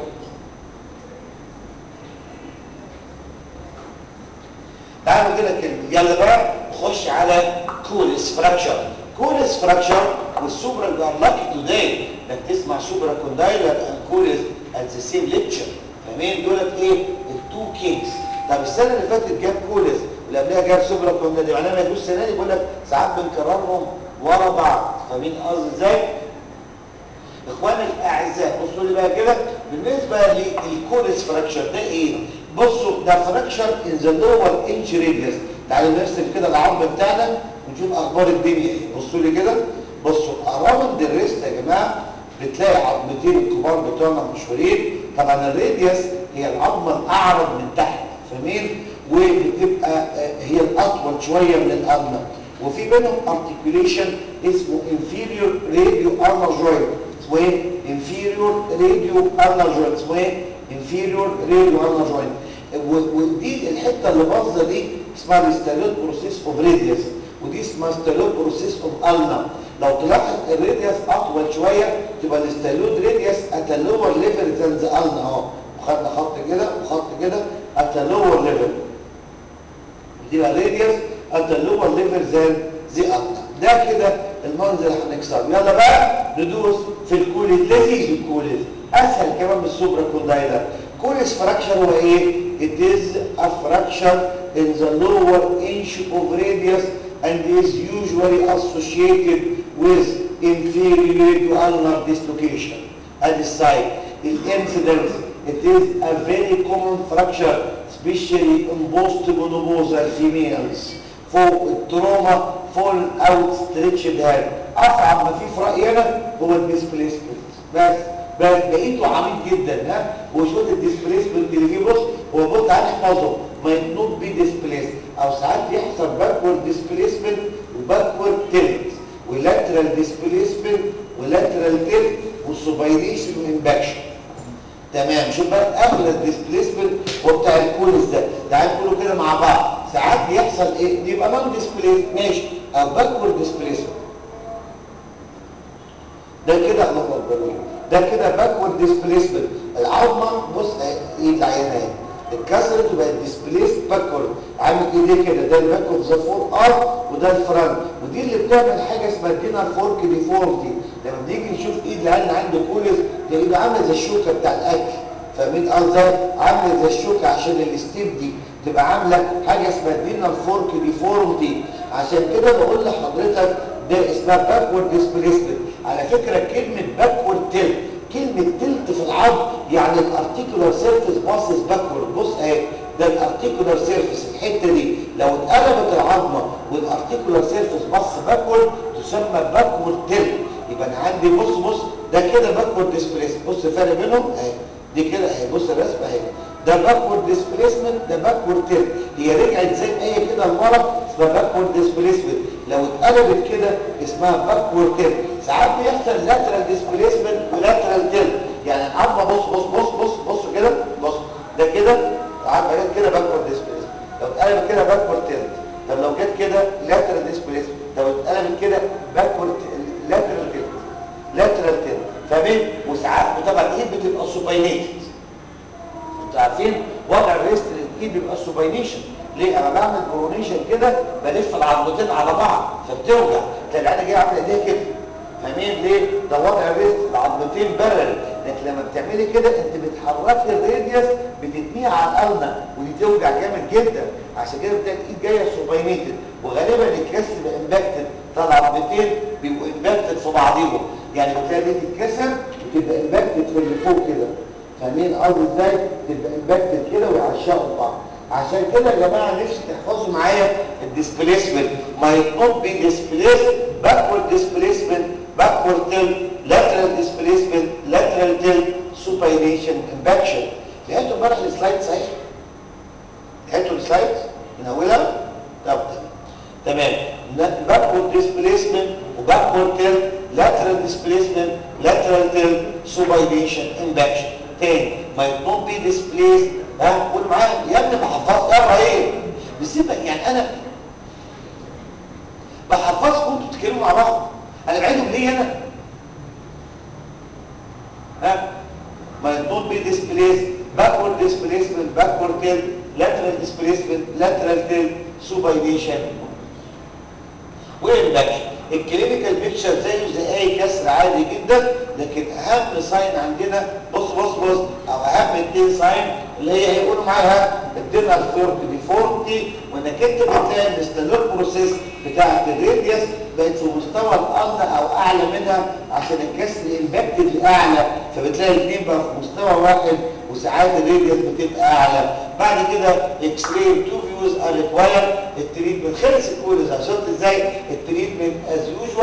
تعالوا كده كلمه يلا بقى نخش على كوليس فراكشر كوليس فراكشر والسوبرا يو ار لاكي توداي انك تسمع سوبرا كوندايلر اند كوليس ات ذا سيم ليكتشر فاهمين دولت ايه التو كينجز طب السنه اللي فاتت جاب كوليس واللي قبلها جاب سوبرا كوندايلر معناها ما يجوش السنه دي بيقول لك ساعات بنكررهم ورا بعض فاهمين قصدي ازاي اخواني الاعزاء بصوا لي بقى كده بالنسبه للكوليس فراكشر ده ايه بصوا ده فراكشر ان ذا لور انش ريديوس تعالوا نرسم كده العرض بتاعنا ونشوف اخبار الدنيا ايه بصوا لي كده بصوا اراوند الريست يا جماعه بتلاقي عظمتين الكبار بتوعنا مشهورين طبعا الراديوس هي العظمه الاعرض من تحت فاهمين وبتبقى هي الاطول شويه من الارنب وفي بينهم ارتكيوليشن اسمه inferior radio ulnar joint اسمه ايه inferior radio ulnar joint اسمه ايه inferior radio ulnar joint ودي الحته اللي باظه دي اسمها الستالوت بروسيس اوف راديوس ودي اسمها ستالوت بروسيس اوف النا لو تلاحظ الراديوس اطول شويه تبقى الستالوت راديوس ات لور ليفل ذان ذا النا اهو وخدنا خط كده وخط كده ات لور ليفل دي بقى راديوس ات لور ليفل ذان ذا النا ده كده المنظر اللي هنكسره يلا بقى ندوس في الكوليز لذيذ الكوليز اسهل كمان من السوبرا كوندايلر كوليز فراكشر هو ايه it is a fracture in the lower inch of radius and is usually associated with inferior ulnar dislocation at the site. The incidence, it is a very common fracture, especially in postmenopausal females. فوق التروما فول اوت ستريتشد هاد اصعب ما فيه في راينا هو الديسبليسمنت بس بس بقيته عميق جدا ها وشوط الديسبليسمنت اللي فيه بص هو بص تعالى احفظه ما نوت بي ديسبليس او ساعات بيحصل باكورد ديسبليسمنت وباكورد تيلت ولاترال ديسبليسمنت ولاترال تيلت وسوبايريشن وامباكشن تمام شوف بقى اغلى الديسبليسمنت هو بتاع الكولز ده تعال نقوله كده مع بعض ساعات بيحصل ايه بيبقى نون ديسبليس ماشي او باكورد ديسبليسمنت ده كده الله اكبر ده كده باكورد ديسبليسمنت العظمه بص ايد العينه اهي اتكسرت وبقت ديسبليس باكورد عامل ايديه كده ده الباك اوف ذا فور ار وده الفرونت ودي اللي بتعمل حاجه اسمها دينر فورك ديفورمتي لما بنيجي نشوف ايد العيان عنده كوليس تلاقيه ايده عامله زي الشوكه بتاع الاكل فاهمين قصدي عامله زي الشوكه عشان الستيب دي تبقى عامله حاجه اسمها دينر فورك ديفورمتي عشان كده بقول لحضرتك ده اسمها باكورد ديسبليسمنت على فكره كلمه باكورد تيلت كلمة تلت في العظم يعني الارتيكولار سيرفيس باصص باكورد بص اهي ده الارتيكولار سيرفيس الحتة دي لو اتقلبت العظمة والارتيكولار سيرفيس بص باكورد تسمى باكورد تلت يبقى انا عندي بص بص ده كده باكورد ديسبليس بص الفرق بينهم اهي دي كده اهي بص الرسمه اهي ده باكورد ديسبليسمنت ده باكورد تلت هي رجعت زي ما هي كده لورا اسمها باكورد ديسبليسمنت لو اتقلبت كده اسمها باكورد تلت ساعات بيحصل لاترال ديسبليسمنت ولاترال تلت يعني العظمه بص بص بص بص بص كده بص ده كده العظمه جت كده باكورد ديسبليسمنت لو اتقلبت كده باكورد تلت طب لو جت كده لاترال ديسبليسمنت لو اتقلبت كده باكورد لاترال تلت لاترال تلت فاهمين وساعات طبعا الايد بتبقى سوباينيتد انتوا عارفين وضع الريست للايد بيبقى سوباينيشن ليه انا بعمل برونيشن كده بلف العظمتين على بعض فبتوجع تلاقي العينه جايه عامله ايديها كده فاهمين ليه ده وضع الريست العظمتين بارل لكن لما بتعملي كده انت بتحركي الراديوس بتتنيه على القلنه ودي توجع جامد جدا عشان كده بتلاقي الايد جايه سوباينيتد وغالبا الكاس بيبقى امباكتد فالعظمتين بيبقوا امباكتد في بعضيهم يعني بتلاقي دي تتكسر وتبقى امباكتد في اللي فوق كده فاهمين قصدي ازاي تبقى امباكتد كده ويعشقوا بعض عشان كده يا جماعه نفسي تحفظوا معايا الديسبليسمنت might not be displaced backward displacement backward tilt lateral displacement lateral tilt supination impaction لقيتوا امبارح السلايد صحيح لقيتوا السلايد من اولها طب تمام backward displacement وباكورد تيلت lateral displacement lateral tilt supination impaction تاني might not be displaced ها قول معايا يا ابني بحفظ يا ايه بسيبك يعني انا بحفظكم انتوا بتتكلموا مع بعض انا بعيدهم ليه انا ها might not be displaced backward displacement backward tilt lateral displacement lateral tilt supination وامباكشن الكلينيكال بيكتشر زيه زي اي كسر عادي جدا لكن اهم ساين عندنا بص بص بص او اهم اثنين ساين اللي هي هيقولوا معاها الدينر فورك ديفورمتي وانك انت بتلاقي الاستلوك بروسيس بتاعت الراديوس بقت في مستوى الارض او اعلى منها عشان الكسر امباكتد لاعلى فبتلاقي الاثنين بقى في مستوى واحد وساعات الراديوس بتبقى اعلى بعد كده اكس راي تو فيوز ار ريكوايرد التريتمنت خلص الكولز عشان ازاي التريتمنت از يوجوال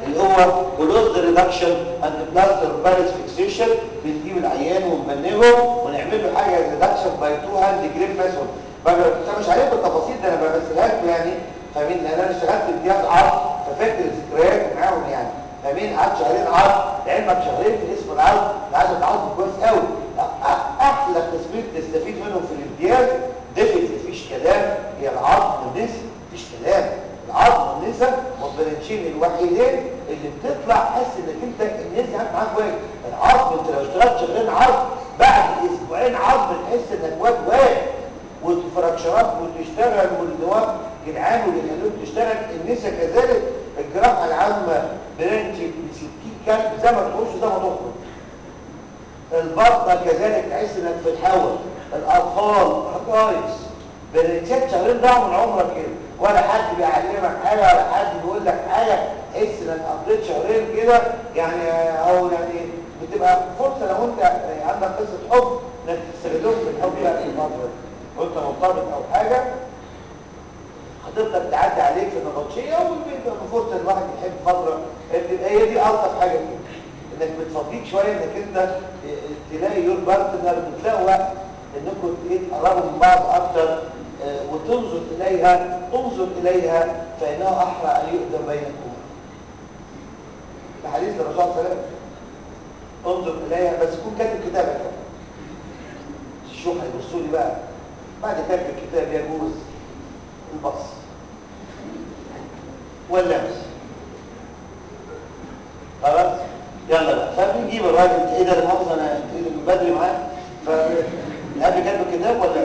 اللي هو كلوز ريدكشن اند بلاستر باريس فيكسيشن بنجيب العيان ونبنجه ونعمل له حاجه ريدكشن باي تو هاند جريب ميثود بقى مش عليكم التفاصيل ده انا بمثلها لكم يعني فاهمين لان انا اشتغلت في امتياز عرض ففاكر الذكريات معاهم يعني فاهمين قعدت شهرين عرض لعلمك شهرين في اسم العرض عايز العرض كويس قوي احلى قسمين تستفيد منهم في الامتياز ديفيت مفيش كلام هي العظم والنسا مفيش كلام العظم والنسا والبرنشين الوحيدين اللي بتطلع حاسس انك انت النسا قاعد معاك كويس العظم انت لو اشتغلت شهرين عظم بعد اسبوعين عظم تحس انك واد واد والفراكشرات وتشتغل والنواب جدعان والهلوب تشتغل النسا كذلك الجراحه العامه برنشي 60 كلب زي ما تخش زي ما تخرج البطنه كذلك تحس انك في الحول الاطفال كويس برنشات شهرين ضاعوا من عمرك كده ولا حد بيعلمك حاجه ولا حد بيقول لك حاجه تحس انك قضيت شهرين كده يعني او يعني بتبقى فرصه لو انت عندك قصه حب انك تستغلهم في الحب بقى في الفتره دي وانت مرتبط او حاجه هتفضل تعدي عليك في النبطشيه وبيبقى فرصه الواحد يحب فتره بتبقى هي دي الطف حاجه فيه انك بتفضيك شويه انك انت تلاقي يور بارتنر بتلاقوا وقت انكم تقربوا من بعض اكتر وتنظر اليها انظر اليها فانه احرى ان يؤذن بينكم الحديث للرسول صلى الله عليه وسلم انظر اليها بس يكون كاتب كتابك شو هيبصوا لي بقى بعد كتب الكتاب يجوز البص واللمس خلاص يلا بقى فبنجيب الراجل ايه ده المؤاخذه انا ايه من بدري معاه فالاب كاتب الكتاب ولا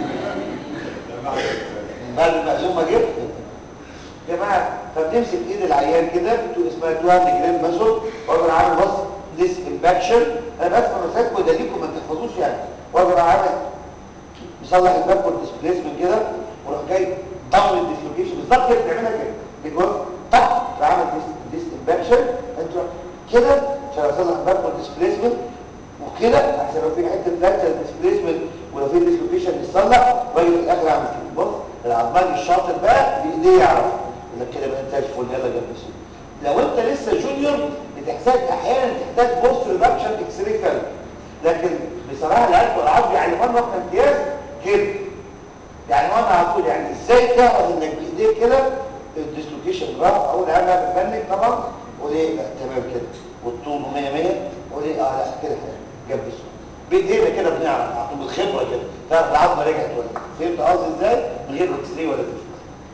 بعد المأذون ما جبت يا جماعه فبنمسك ايد العيان كده بتقول اسمها توان جرين ماسول واقدر عامل بص ديس امباكشن انا بسمع مساكم ده ليكم ما تحفظوش يعني واقدر عامل مصلح الباكورد ديسبليسمنت كده وراح جاي ضغط الديسلوكيشن بالظبط كده بتعملها كده بتوقف طق بعمل ديس امباكشن انت كده عشان اصلح الباكورد ديسبليسمنت وكده عشان لو في حته فراكشر ديسبليسمنت ولو في ديسلوكيشن يتصلح واجي في الاخر اعمل كده بص العظمان الشاطر بقى بايديه يعرف يقول لك كده بقى انت فل يلا جنب السوق لو انت لسه جونيور بتحتاج احيانا تحتاج بوست ريدكشن اكس راي فيلم لكن بصراحه العيال والعظم يعلمونا واحنا امتياز كده يعني وانا على طول يعني ازاي تعرف انك بايديك كده الديسلوكيشن راح اول حاجه بفنك طبعا وليه لا تمام كده والطول 100 100 وليه اه لا كده جنب السوق بايدينا كده بنعرف على طول بالخبره كده تعرف العظمه رجعت ولا فهمت قصدي ازاي من غير اكس راي ولا تشوف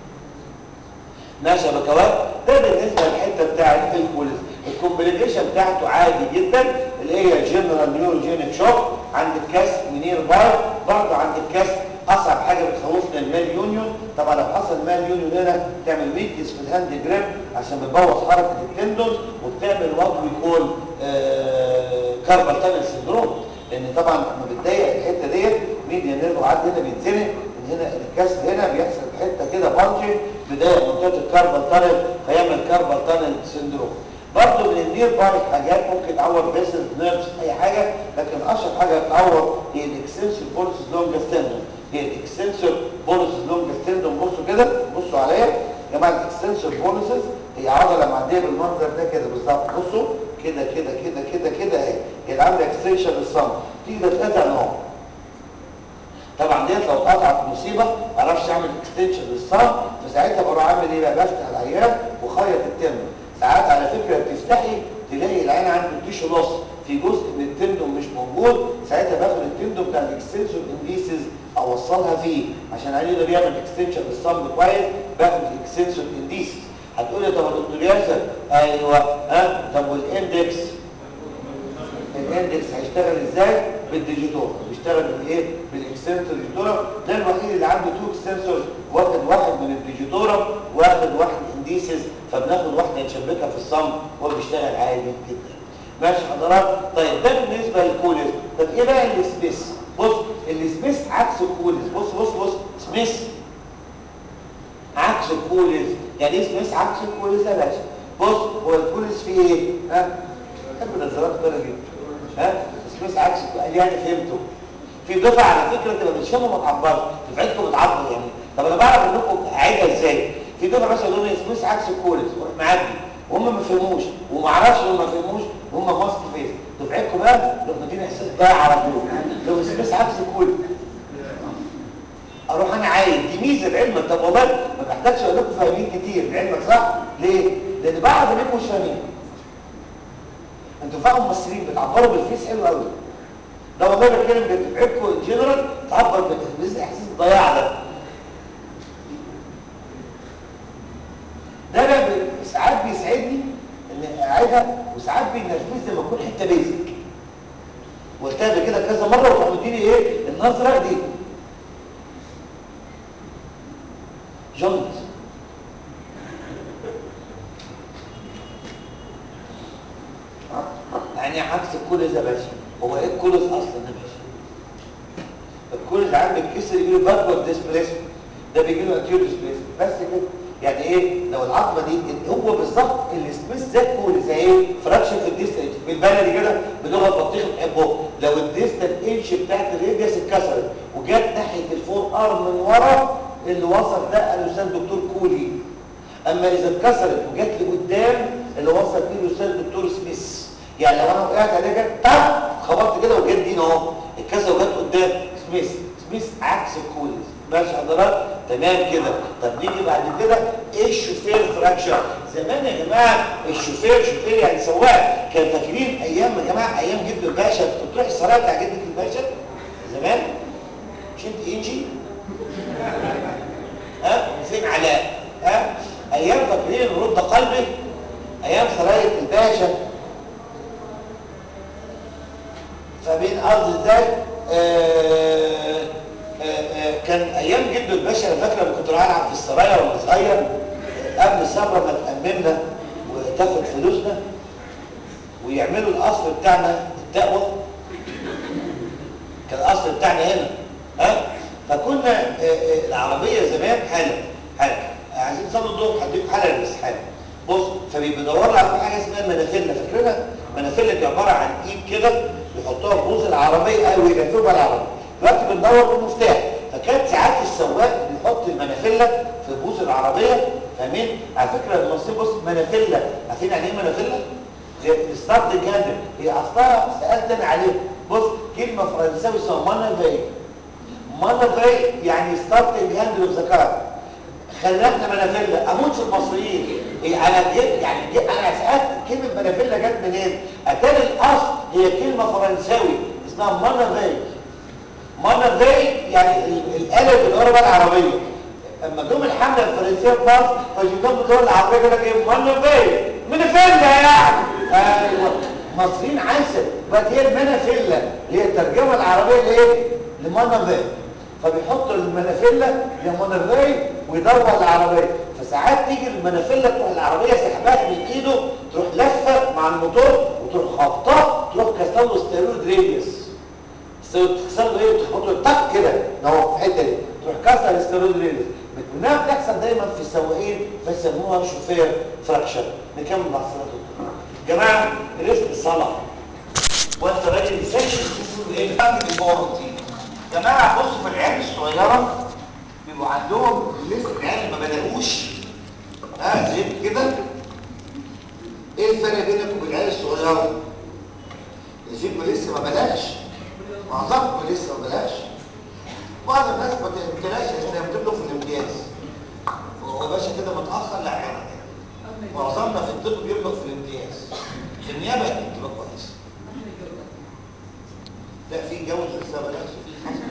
ماشي يا بكوات ده بالنسبه للحته بتاعت الكوليز الكومبليكيشن بتاعته عادي جدا اللي هي جنرال نيوروجينيك شوك عند الكاس منير باي برضه عند الكاس اصعب حاجه بتخوفنا المال يونيون طبعا لو حصل مال يونيون هنا تعمل ويكنس في الهاند جريب عشان بتبوظ حركه التندون وبتعمل وات ويكول كاربال تانل سندروم لان طبعا لما بتضايق الحته ديت ميديا نيرف عاد هنا بيتزنق من هنا الكسر هنا بيحصل حته كده بلجي بيضايق منطقه الكاربال تانل فيعمل كاربال تانل سندروم برضه من النير بايك حاجات ممكن تعور فيسل نيرفز اي حاجه لكن اشهر حاجه بتعور هي الاكستنسور بوليسز لونجا ستندوم هي الاكستنسور بوليسز لونجا ستندوم بصوا كده بصوا عليا يا جماعه الاكستنسور بوليسز هي عضله معديه بالمنظر ده كده بالظبط بصوا كده كده كده كده كده اهي هي اللي عامله اكستنشن للصم تيجي تتقطع نوع طبعا ديت لو اتقطعت مصيبه ما اعرفش اعمل اكستنشن للصم فساعتها بروح اعمل ايه بقى بفتح العيان وخيط التندون ساعات على فكره بتفتحي تلاقي العين عنده تيشو لوس في جزء من التندون مش موجود ساعتها باخد التندون بتاع الاكستنسور انديسز اوصلها فيه عشان العين يقدر يعمل اكستنشن للصم كويس باخد الاكستنسور انديسز هتقول لي طب يا دكتور ياسر ايوه ها طب والاندكس الاندكس هيشتغل ازاي بالديجيتور بيشتغل بالايه بالاكستنسور ديجيتورم ده الوحيد اللي عنده تو اكستنسورز واخد واحد من الديجيتورم واخد واحد انديسز فبناخد واحده نشبكها في الصم وهو بيشتغل عادي جدا ماشي حضرات طيب ده بالنسبه للكوليز طب ايه بقى السبيس بص السبيس عكس الكوليز بص بص بص سبيس عكس الكوليز يعني ايه سبيس عكس الكوليز يا باشا بص هو الكوليز فيه ايه ها بحب النظرات الطريقه دي ها سبيس عكس قال يعني فهمته في دفعه على فكره تبقى مش فاهمه ما تعبرش دفعتكم بتعبر يعني طب انا بعرف انكم اعيدها ازاي في دفعه مثلا يقول لي سبيس عكس الكوليز وروح معدي وهم ما فهموش وما اعرفش هم ما فهموش وهم ماسك فيس دفعتكم بقى لو مديني احساس ضايع على طول لو سبيس عكس كل اروح انا عايد دي ميزه لعلمك طب والله ما بحتاجش اقول لكم فاهمين كتير لعلمك صح ليه لان بعض منكم مش فاهمين انتوا فاهموا ممثلين بتعبروا بالفيس حلو قوي ده والله بتكلم بتبعدكم جنرال تعبر بالفيس احساس الضياع ده ده بقى بي- ساعات بيسعدني ان اعيدها وساعات بينرفزني لما تكون حته بيزك قلتها قبل كده كذا مره وتقوم مديني ايه النظره دي جونز يعني عكس الكولز يا باشا هو ايه الكولز اصلا يا باشا الكولز عندك كسر يجي له باكورد ديسبليسمنت ده بيجي له اكيوت ديسبليسمنت بس كده يعني ايه لو العظمه دي هو بالظبط السميث زي الكولز زي ايه فراكشن في الديستال بالبلدي كده بلغه البطيخ بتحبه لو الديستال انش بتاعت الريديوس اتكسرت وجت ناحيه الفور ارم من ورا اللي وصل ده الاستاذ دكتور كولي اما اذا اتكسرت وجت لقدام اللي وصل فيه الاستاذ دكتور سميث يعني لو انا وقعت عليها جت طق خبطت كده وجت دي اهو اتكسر وجت قدام سميث سميث عكس الكولز ماشي حضرتك تمام كده طب نيجي بعد كده ايه الشوفير فراكشر زمان يا جماعه الشوفير شوفير يعني سواق كان فاكرين ايام يا جماعه ايام جد الباشا كنت تروح السرايا بتاع جدك الباشا زمان مش انت انجي ها وفين علاء ها ايام فاكرين رد قلبي ايام سرايه الباشا فبين ارض ازاي آه آه آه كان ايام جده الباشا انا فاكر لما كنت رايح العب في السرايا وانا صغير قبل الثوره ما تاممنا وتاخد فلوسنا ويعملوا القصر بتاعنا التقوى كان القصر بتاعنا هنا ها فكنا آه، آه، العربيه زمان حاله حاله عايزين نصلي الظهر هديكم حاله بس حاله بص فبيدور لي على حاجه اسمها منافله فاكرينها منافله دي عباره عن ايد كده يحطوها في بوز العربيه او يلفوها العربيه دلوقتي بندور بالمفتاح فكانت ساعات السواق بيحط المنافله في بوز العربيه فاهمين على فكره المصريين بص منافله عارفين يعني ايه منافله الستارت جاندر هي اصلها سالت انا عليه بص كلمه فرنساوي اسمها مانافي مانافي يعني ستارتنج هاند اوف ذا كار خلينا احنا منافله اموت في المصريين هي انا جيت يعني جيت انا سالت كلمه منافله جت منين اتاري الاصل هي كلمه فرنساوي اسمها مانافي مانافي يعني ال- الاله اللي بيدوروا بقى العربيه اما جم الحمله الفرنسيه في مصر فجيتهم بتدور العربيه كده ايه مانافي منافله يعني ايوه مصريين عسل بس هي المنافله اللي هي الترجمه العربيه لايه لمانافي فبيحطوا المنافله يا مانافي ويدور العربيه فساعات تيجي المنافله تروح العربيه سحبها من ايده تروح لفه مع الموتور وتروح خبطاه تروح كسر له ستيرويد ريديوس تكسر له ايه تحط له طق كده اهو في الحته دي تروح كسر الستيرويد ريديوس منها بتحصل دايما في السواقين فيسموها شوفير فراكشر نكمل مع الصلاه الدكتور جماعه رزق الصلاه وانت راجل سيشن تقول ايه فاهم البورتي جماعه بصوا في العيال الصغيره بيبقوا عندهم لسه العيال اللي ما بدأوش اه زين كده ايه الفرق بينك وبين العيال الصغيره الزين لسه ما بلاش معظمكم لسه ما بلاش بعض الناس ما تبتلاش يستخدم له في الامتياز هو باشا كده متاخر لا عينك معظمنا في الطب بيبلغ في الامتياز في النيابه بتبقى كويس لا في جوز لسه ما بلاش في حصل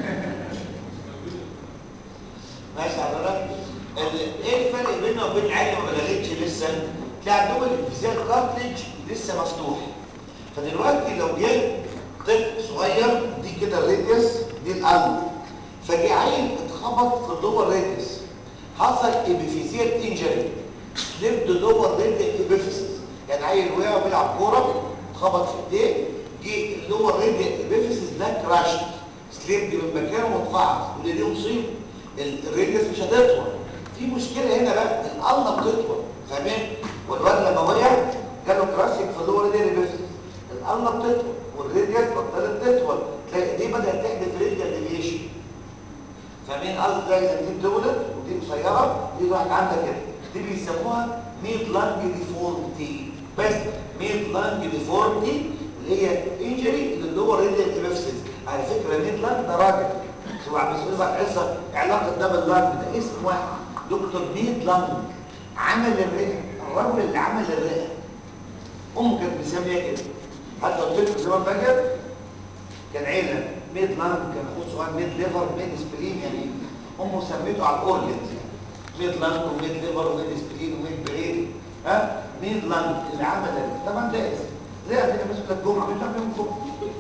ماشي حضرتك ال- ايه الفرق بيننا وبين العيال اللي ما بلغتش لسه تلاقي عندهم الانفصال كارتليج لسه مفتوح فدلوقتي لو جه طفل صغير دي كده الريديوس دي القلب فجي عيل اتخبط في اللور ريديوس حصل ابيفيزيال انجري سليبد لور ريديوس ابيفيسيس يعني عيل وقع بيلعب كوره اتخبط في ايديه جه اللور ريديوس ابيفيسيس ده كراش سليبد من مكانه واتفعص ودي دي مصيبه الريديوس مش هتطول في مشكله هنا بقى القلبه بتطول فاهمين والواد لما وقع جاله كراشنج في اللور ريديوس ابيفيسيس القلبه بتطول والريديوس بطلت تطول تلاقي دي بدات تحدث ريديال ديفيشن فاهمين قصدي زي دي طولت ودي قصيره دي راحت عامله كده دي بيسموها ميد لانج ديفورمتي بس ميد لانج ديفورمتي اللي هي انجري للور ريديال ابيفسيس على فكره ميد لانج ده راجل سواء عم بيسألوا بعد حصه علاقه ده باللانج ده اسم واحد دكتور ميد لانج عمل الرئه الرجل اللي عمل الرئه امه كانت مسميه كده حتى قلت لكم زمان فاكر كان عيله ميد لانج كان اخوه صغير ميد ليفر ميد سبلين يعني امه سميته على الاورجنز يعني ميد لانج وميد ليفر وميد سبلين وميد برين ها ميد لانج اللي عمل الرئه طبعا ده اسم زي عندنا مثلا الجمعه مش عارف يوم الجمعه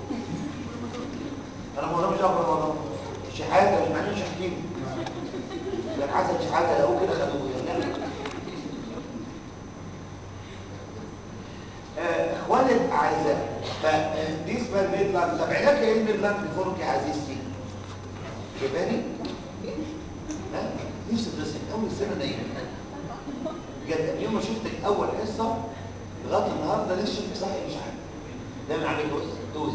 انا ما مش عارف والله شحاته مش معناه شحاتين لك حسن شحاته لو كده خدوه يعني اخواني الاعزاء فدي اسمها الميدلاند طب علاج ايه الميدلاند الفرق يا عزيزتي شايفاني ها نفسي ادرسك اول سنه نايم بجد يوم ما شفتك اول حصه لغايه النهارده لسه شفتك صحي مش عارف دايما عليك دوز دوز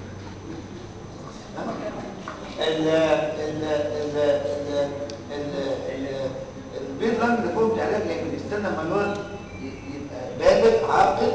ال ال ال ال ال الميدلاند الفرق علاج ايه بنستنى لما الولد يبقى بالغ عاقل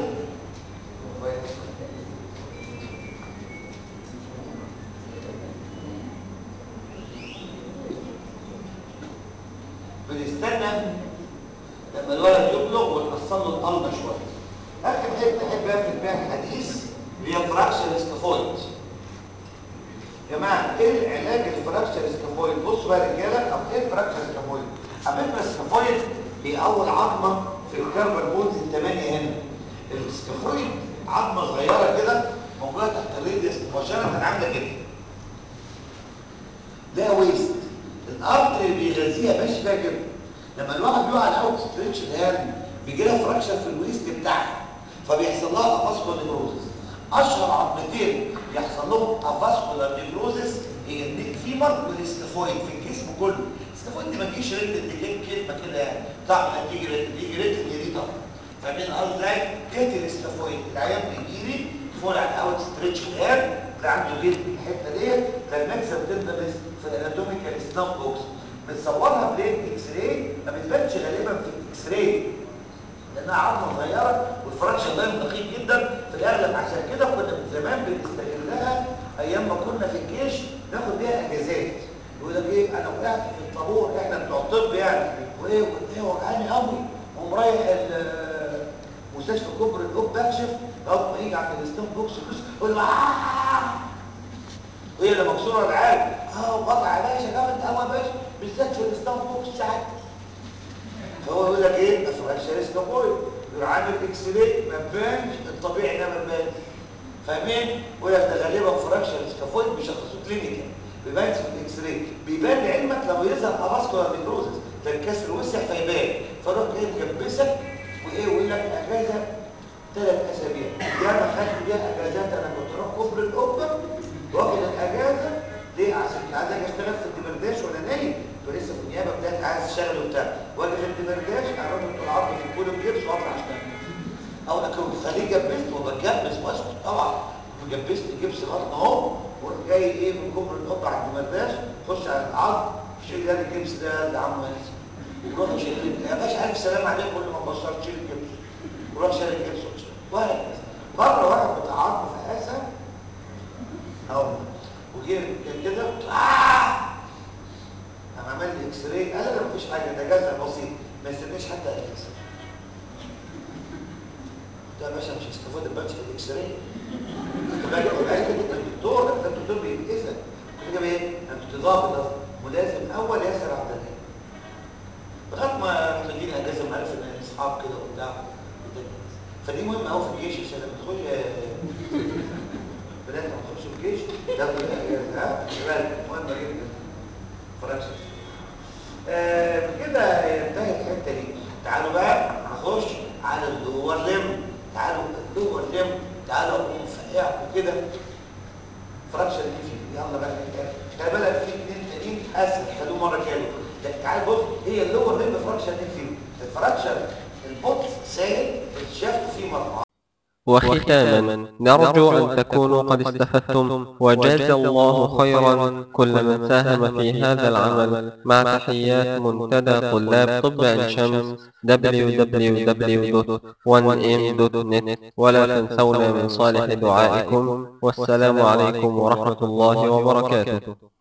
بنستنى لما الولد يبلغ ونحصل له القلب شويه اخر حته احب اقفل بيها الحديث اللي هي فراكشر سكافويد يا جماعه ايه العلاج الفراكشر سكافويد بصوا بقى يا رجاله او ايه الفراكشر سكافويد على فكره السكافويد هي اول عظمه في الكربون بونز الثمانيه هنا السكافويد عظمه صغيره كده موجوده تحت الريديوس مباشره عامله كده ده ويست الارض اللي بيغذيها ماشي فيها كده لما الواحد بيقع على اوت ستريتش الهام بيجي لها فراكشر في الويست بتاعها فبيحصل لها افاسكولار نيكروزس اشهر عظمتين يحصل لهم افاسكولار نيكروزس هي النيك فيمر والسكافويد في الجسم كله السكافويد دي ما تجيش رجل تجيب كلمه كده يعني طبعا تيجي رجل تيجي رجل دي طبعا فاهمين قصدي ازاي؟ كاتل السكافويد العيان بيجي لي فول على الاوت ستريتش الهام اللي عنده جلد الحته ديت ده المكسب تندرس في الاناتوميكال سناب بوكس بنصورها بليد اكس راي ما بتبانش غالبا في الاكس راي لانها عظمه صغيره والفراكشر دايما دقيق جدا في الاغلب عشان كده كنا من زمان بنستغلها ايام ما كنا في الجيش ناخد بيها اجازات يقول لك ايه انا وقعت في الطابور احنا بتوع الطب يعني وايه وايه وجعاني قوي وقوم رايح مستشفى كبر القب بكشف لغايه ما يجي عند الستون بوكس يقول له آه وهي اللي مكسوره العالم اه وقطع يا باشا جامد قوي يا باشا بالذات في الستون بوكس ساعات فهو يقول لك ايه افراكشر سكابويد يقول عامل اكس راي ما بانش الطبيعي ده ما بانش فاهمين يقول لك ده غالبا فراكشر سكابويد بيشخصوه كلينيكال بيبان في الاكس راي بيبان لعلمك لما يظهر افاسكولار نيكروزس ده الكسر وسع فيبان فروح جاي مكبسك وايه ويقول لك اجازه ثلاث اسابيع يا ما خدت بيها اجازات انا كنت اروح كفر القبه واخد الاجازه ليه عشان عايز اجي اشتغل في الدمرداش وانا نايم كنت لسه في النيابه بتاعتي عايز اشتغل وبتاع واجي في الدمرداش اروح ادخل العرض في الكولوم جبس واطلع اشتغل او اكون خليه جبست وبتجبس واسكت طبعا جبست جبس بطن اهو واروح جاي ايه من كفر القبه على الدمرداش خش على العرض شيل ده الجبس ده اللي عمه هانس وروح شيل يا باشا الف سلام عليك كل ما بشرت شيل الجبس وروح شيل الجبس وهكذا مره واحد بتاع عظم في اسا اهو وجه كان كده آه قام عمل لي اكس راي قال لي مفيش حاجه ده جزع بسيط ما يستناش حتى الاكس راي قلت له يا باشا مش هستفاد البنش في الاكس راي كنت باجي اقول لك انت الدكتور ده الدكتور بيتاذى كنت جايب ايه؟ انا كنت ضابط ملازم اول ياسر عبد الهادي لغايه ما رحت جينا اجازه معرفه ان اصحاب كده وبتاع فدي مهمه قوي في الجيش عشان لما تخش بنات ما تخش الجيش تاخد الاجازه ها مهمه جدا فرنسا آه كده ينتهي الحته دي تعالوا بقى نخش على اللور لم تعالوا اللور لم تعالوا اقوم فقعكم كده فراكشن دي فيه يلا بقى خلي بالك في اثنين تانيين اسهل خلوه مره كامله تعال بص هي اللور لم فراكشن دي فيه الفراكشن البطن سائل الشافت فيه مرمى وختاما نرجو أن تكونوا قد استفدتم وجاز الله خيرا كل من ساهم في هذا العمل مع تحيات منتدى طلاب طب عين شمس www.1m.net ولا تنسونا من صالح دعائكم والسلام عليكم ورحمة الله وبركاته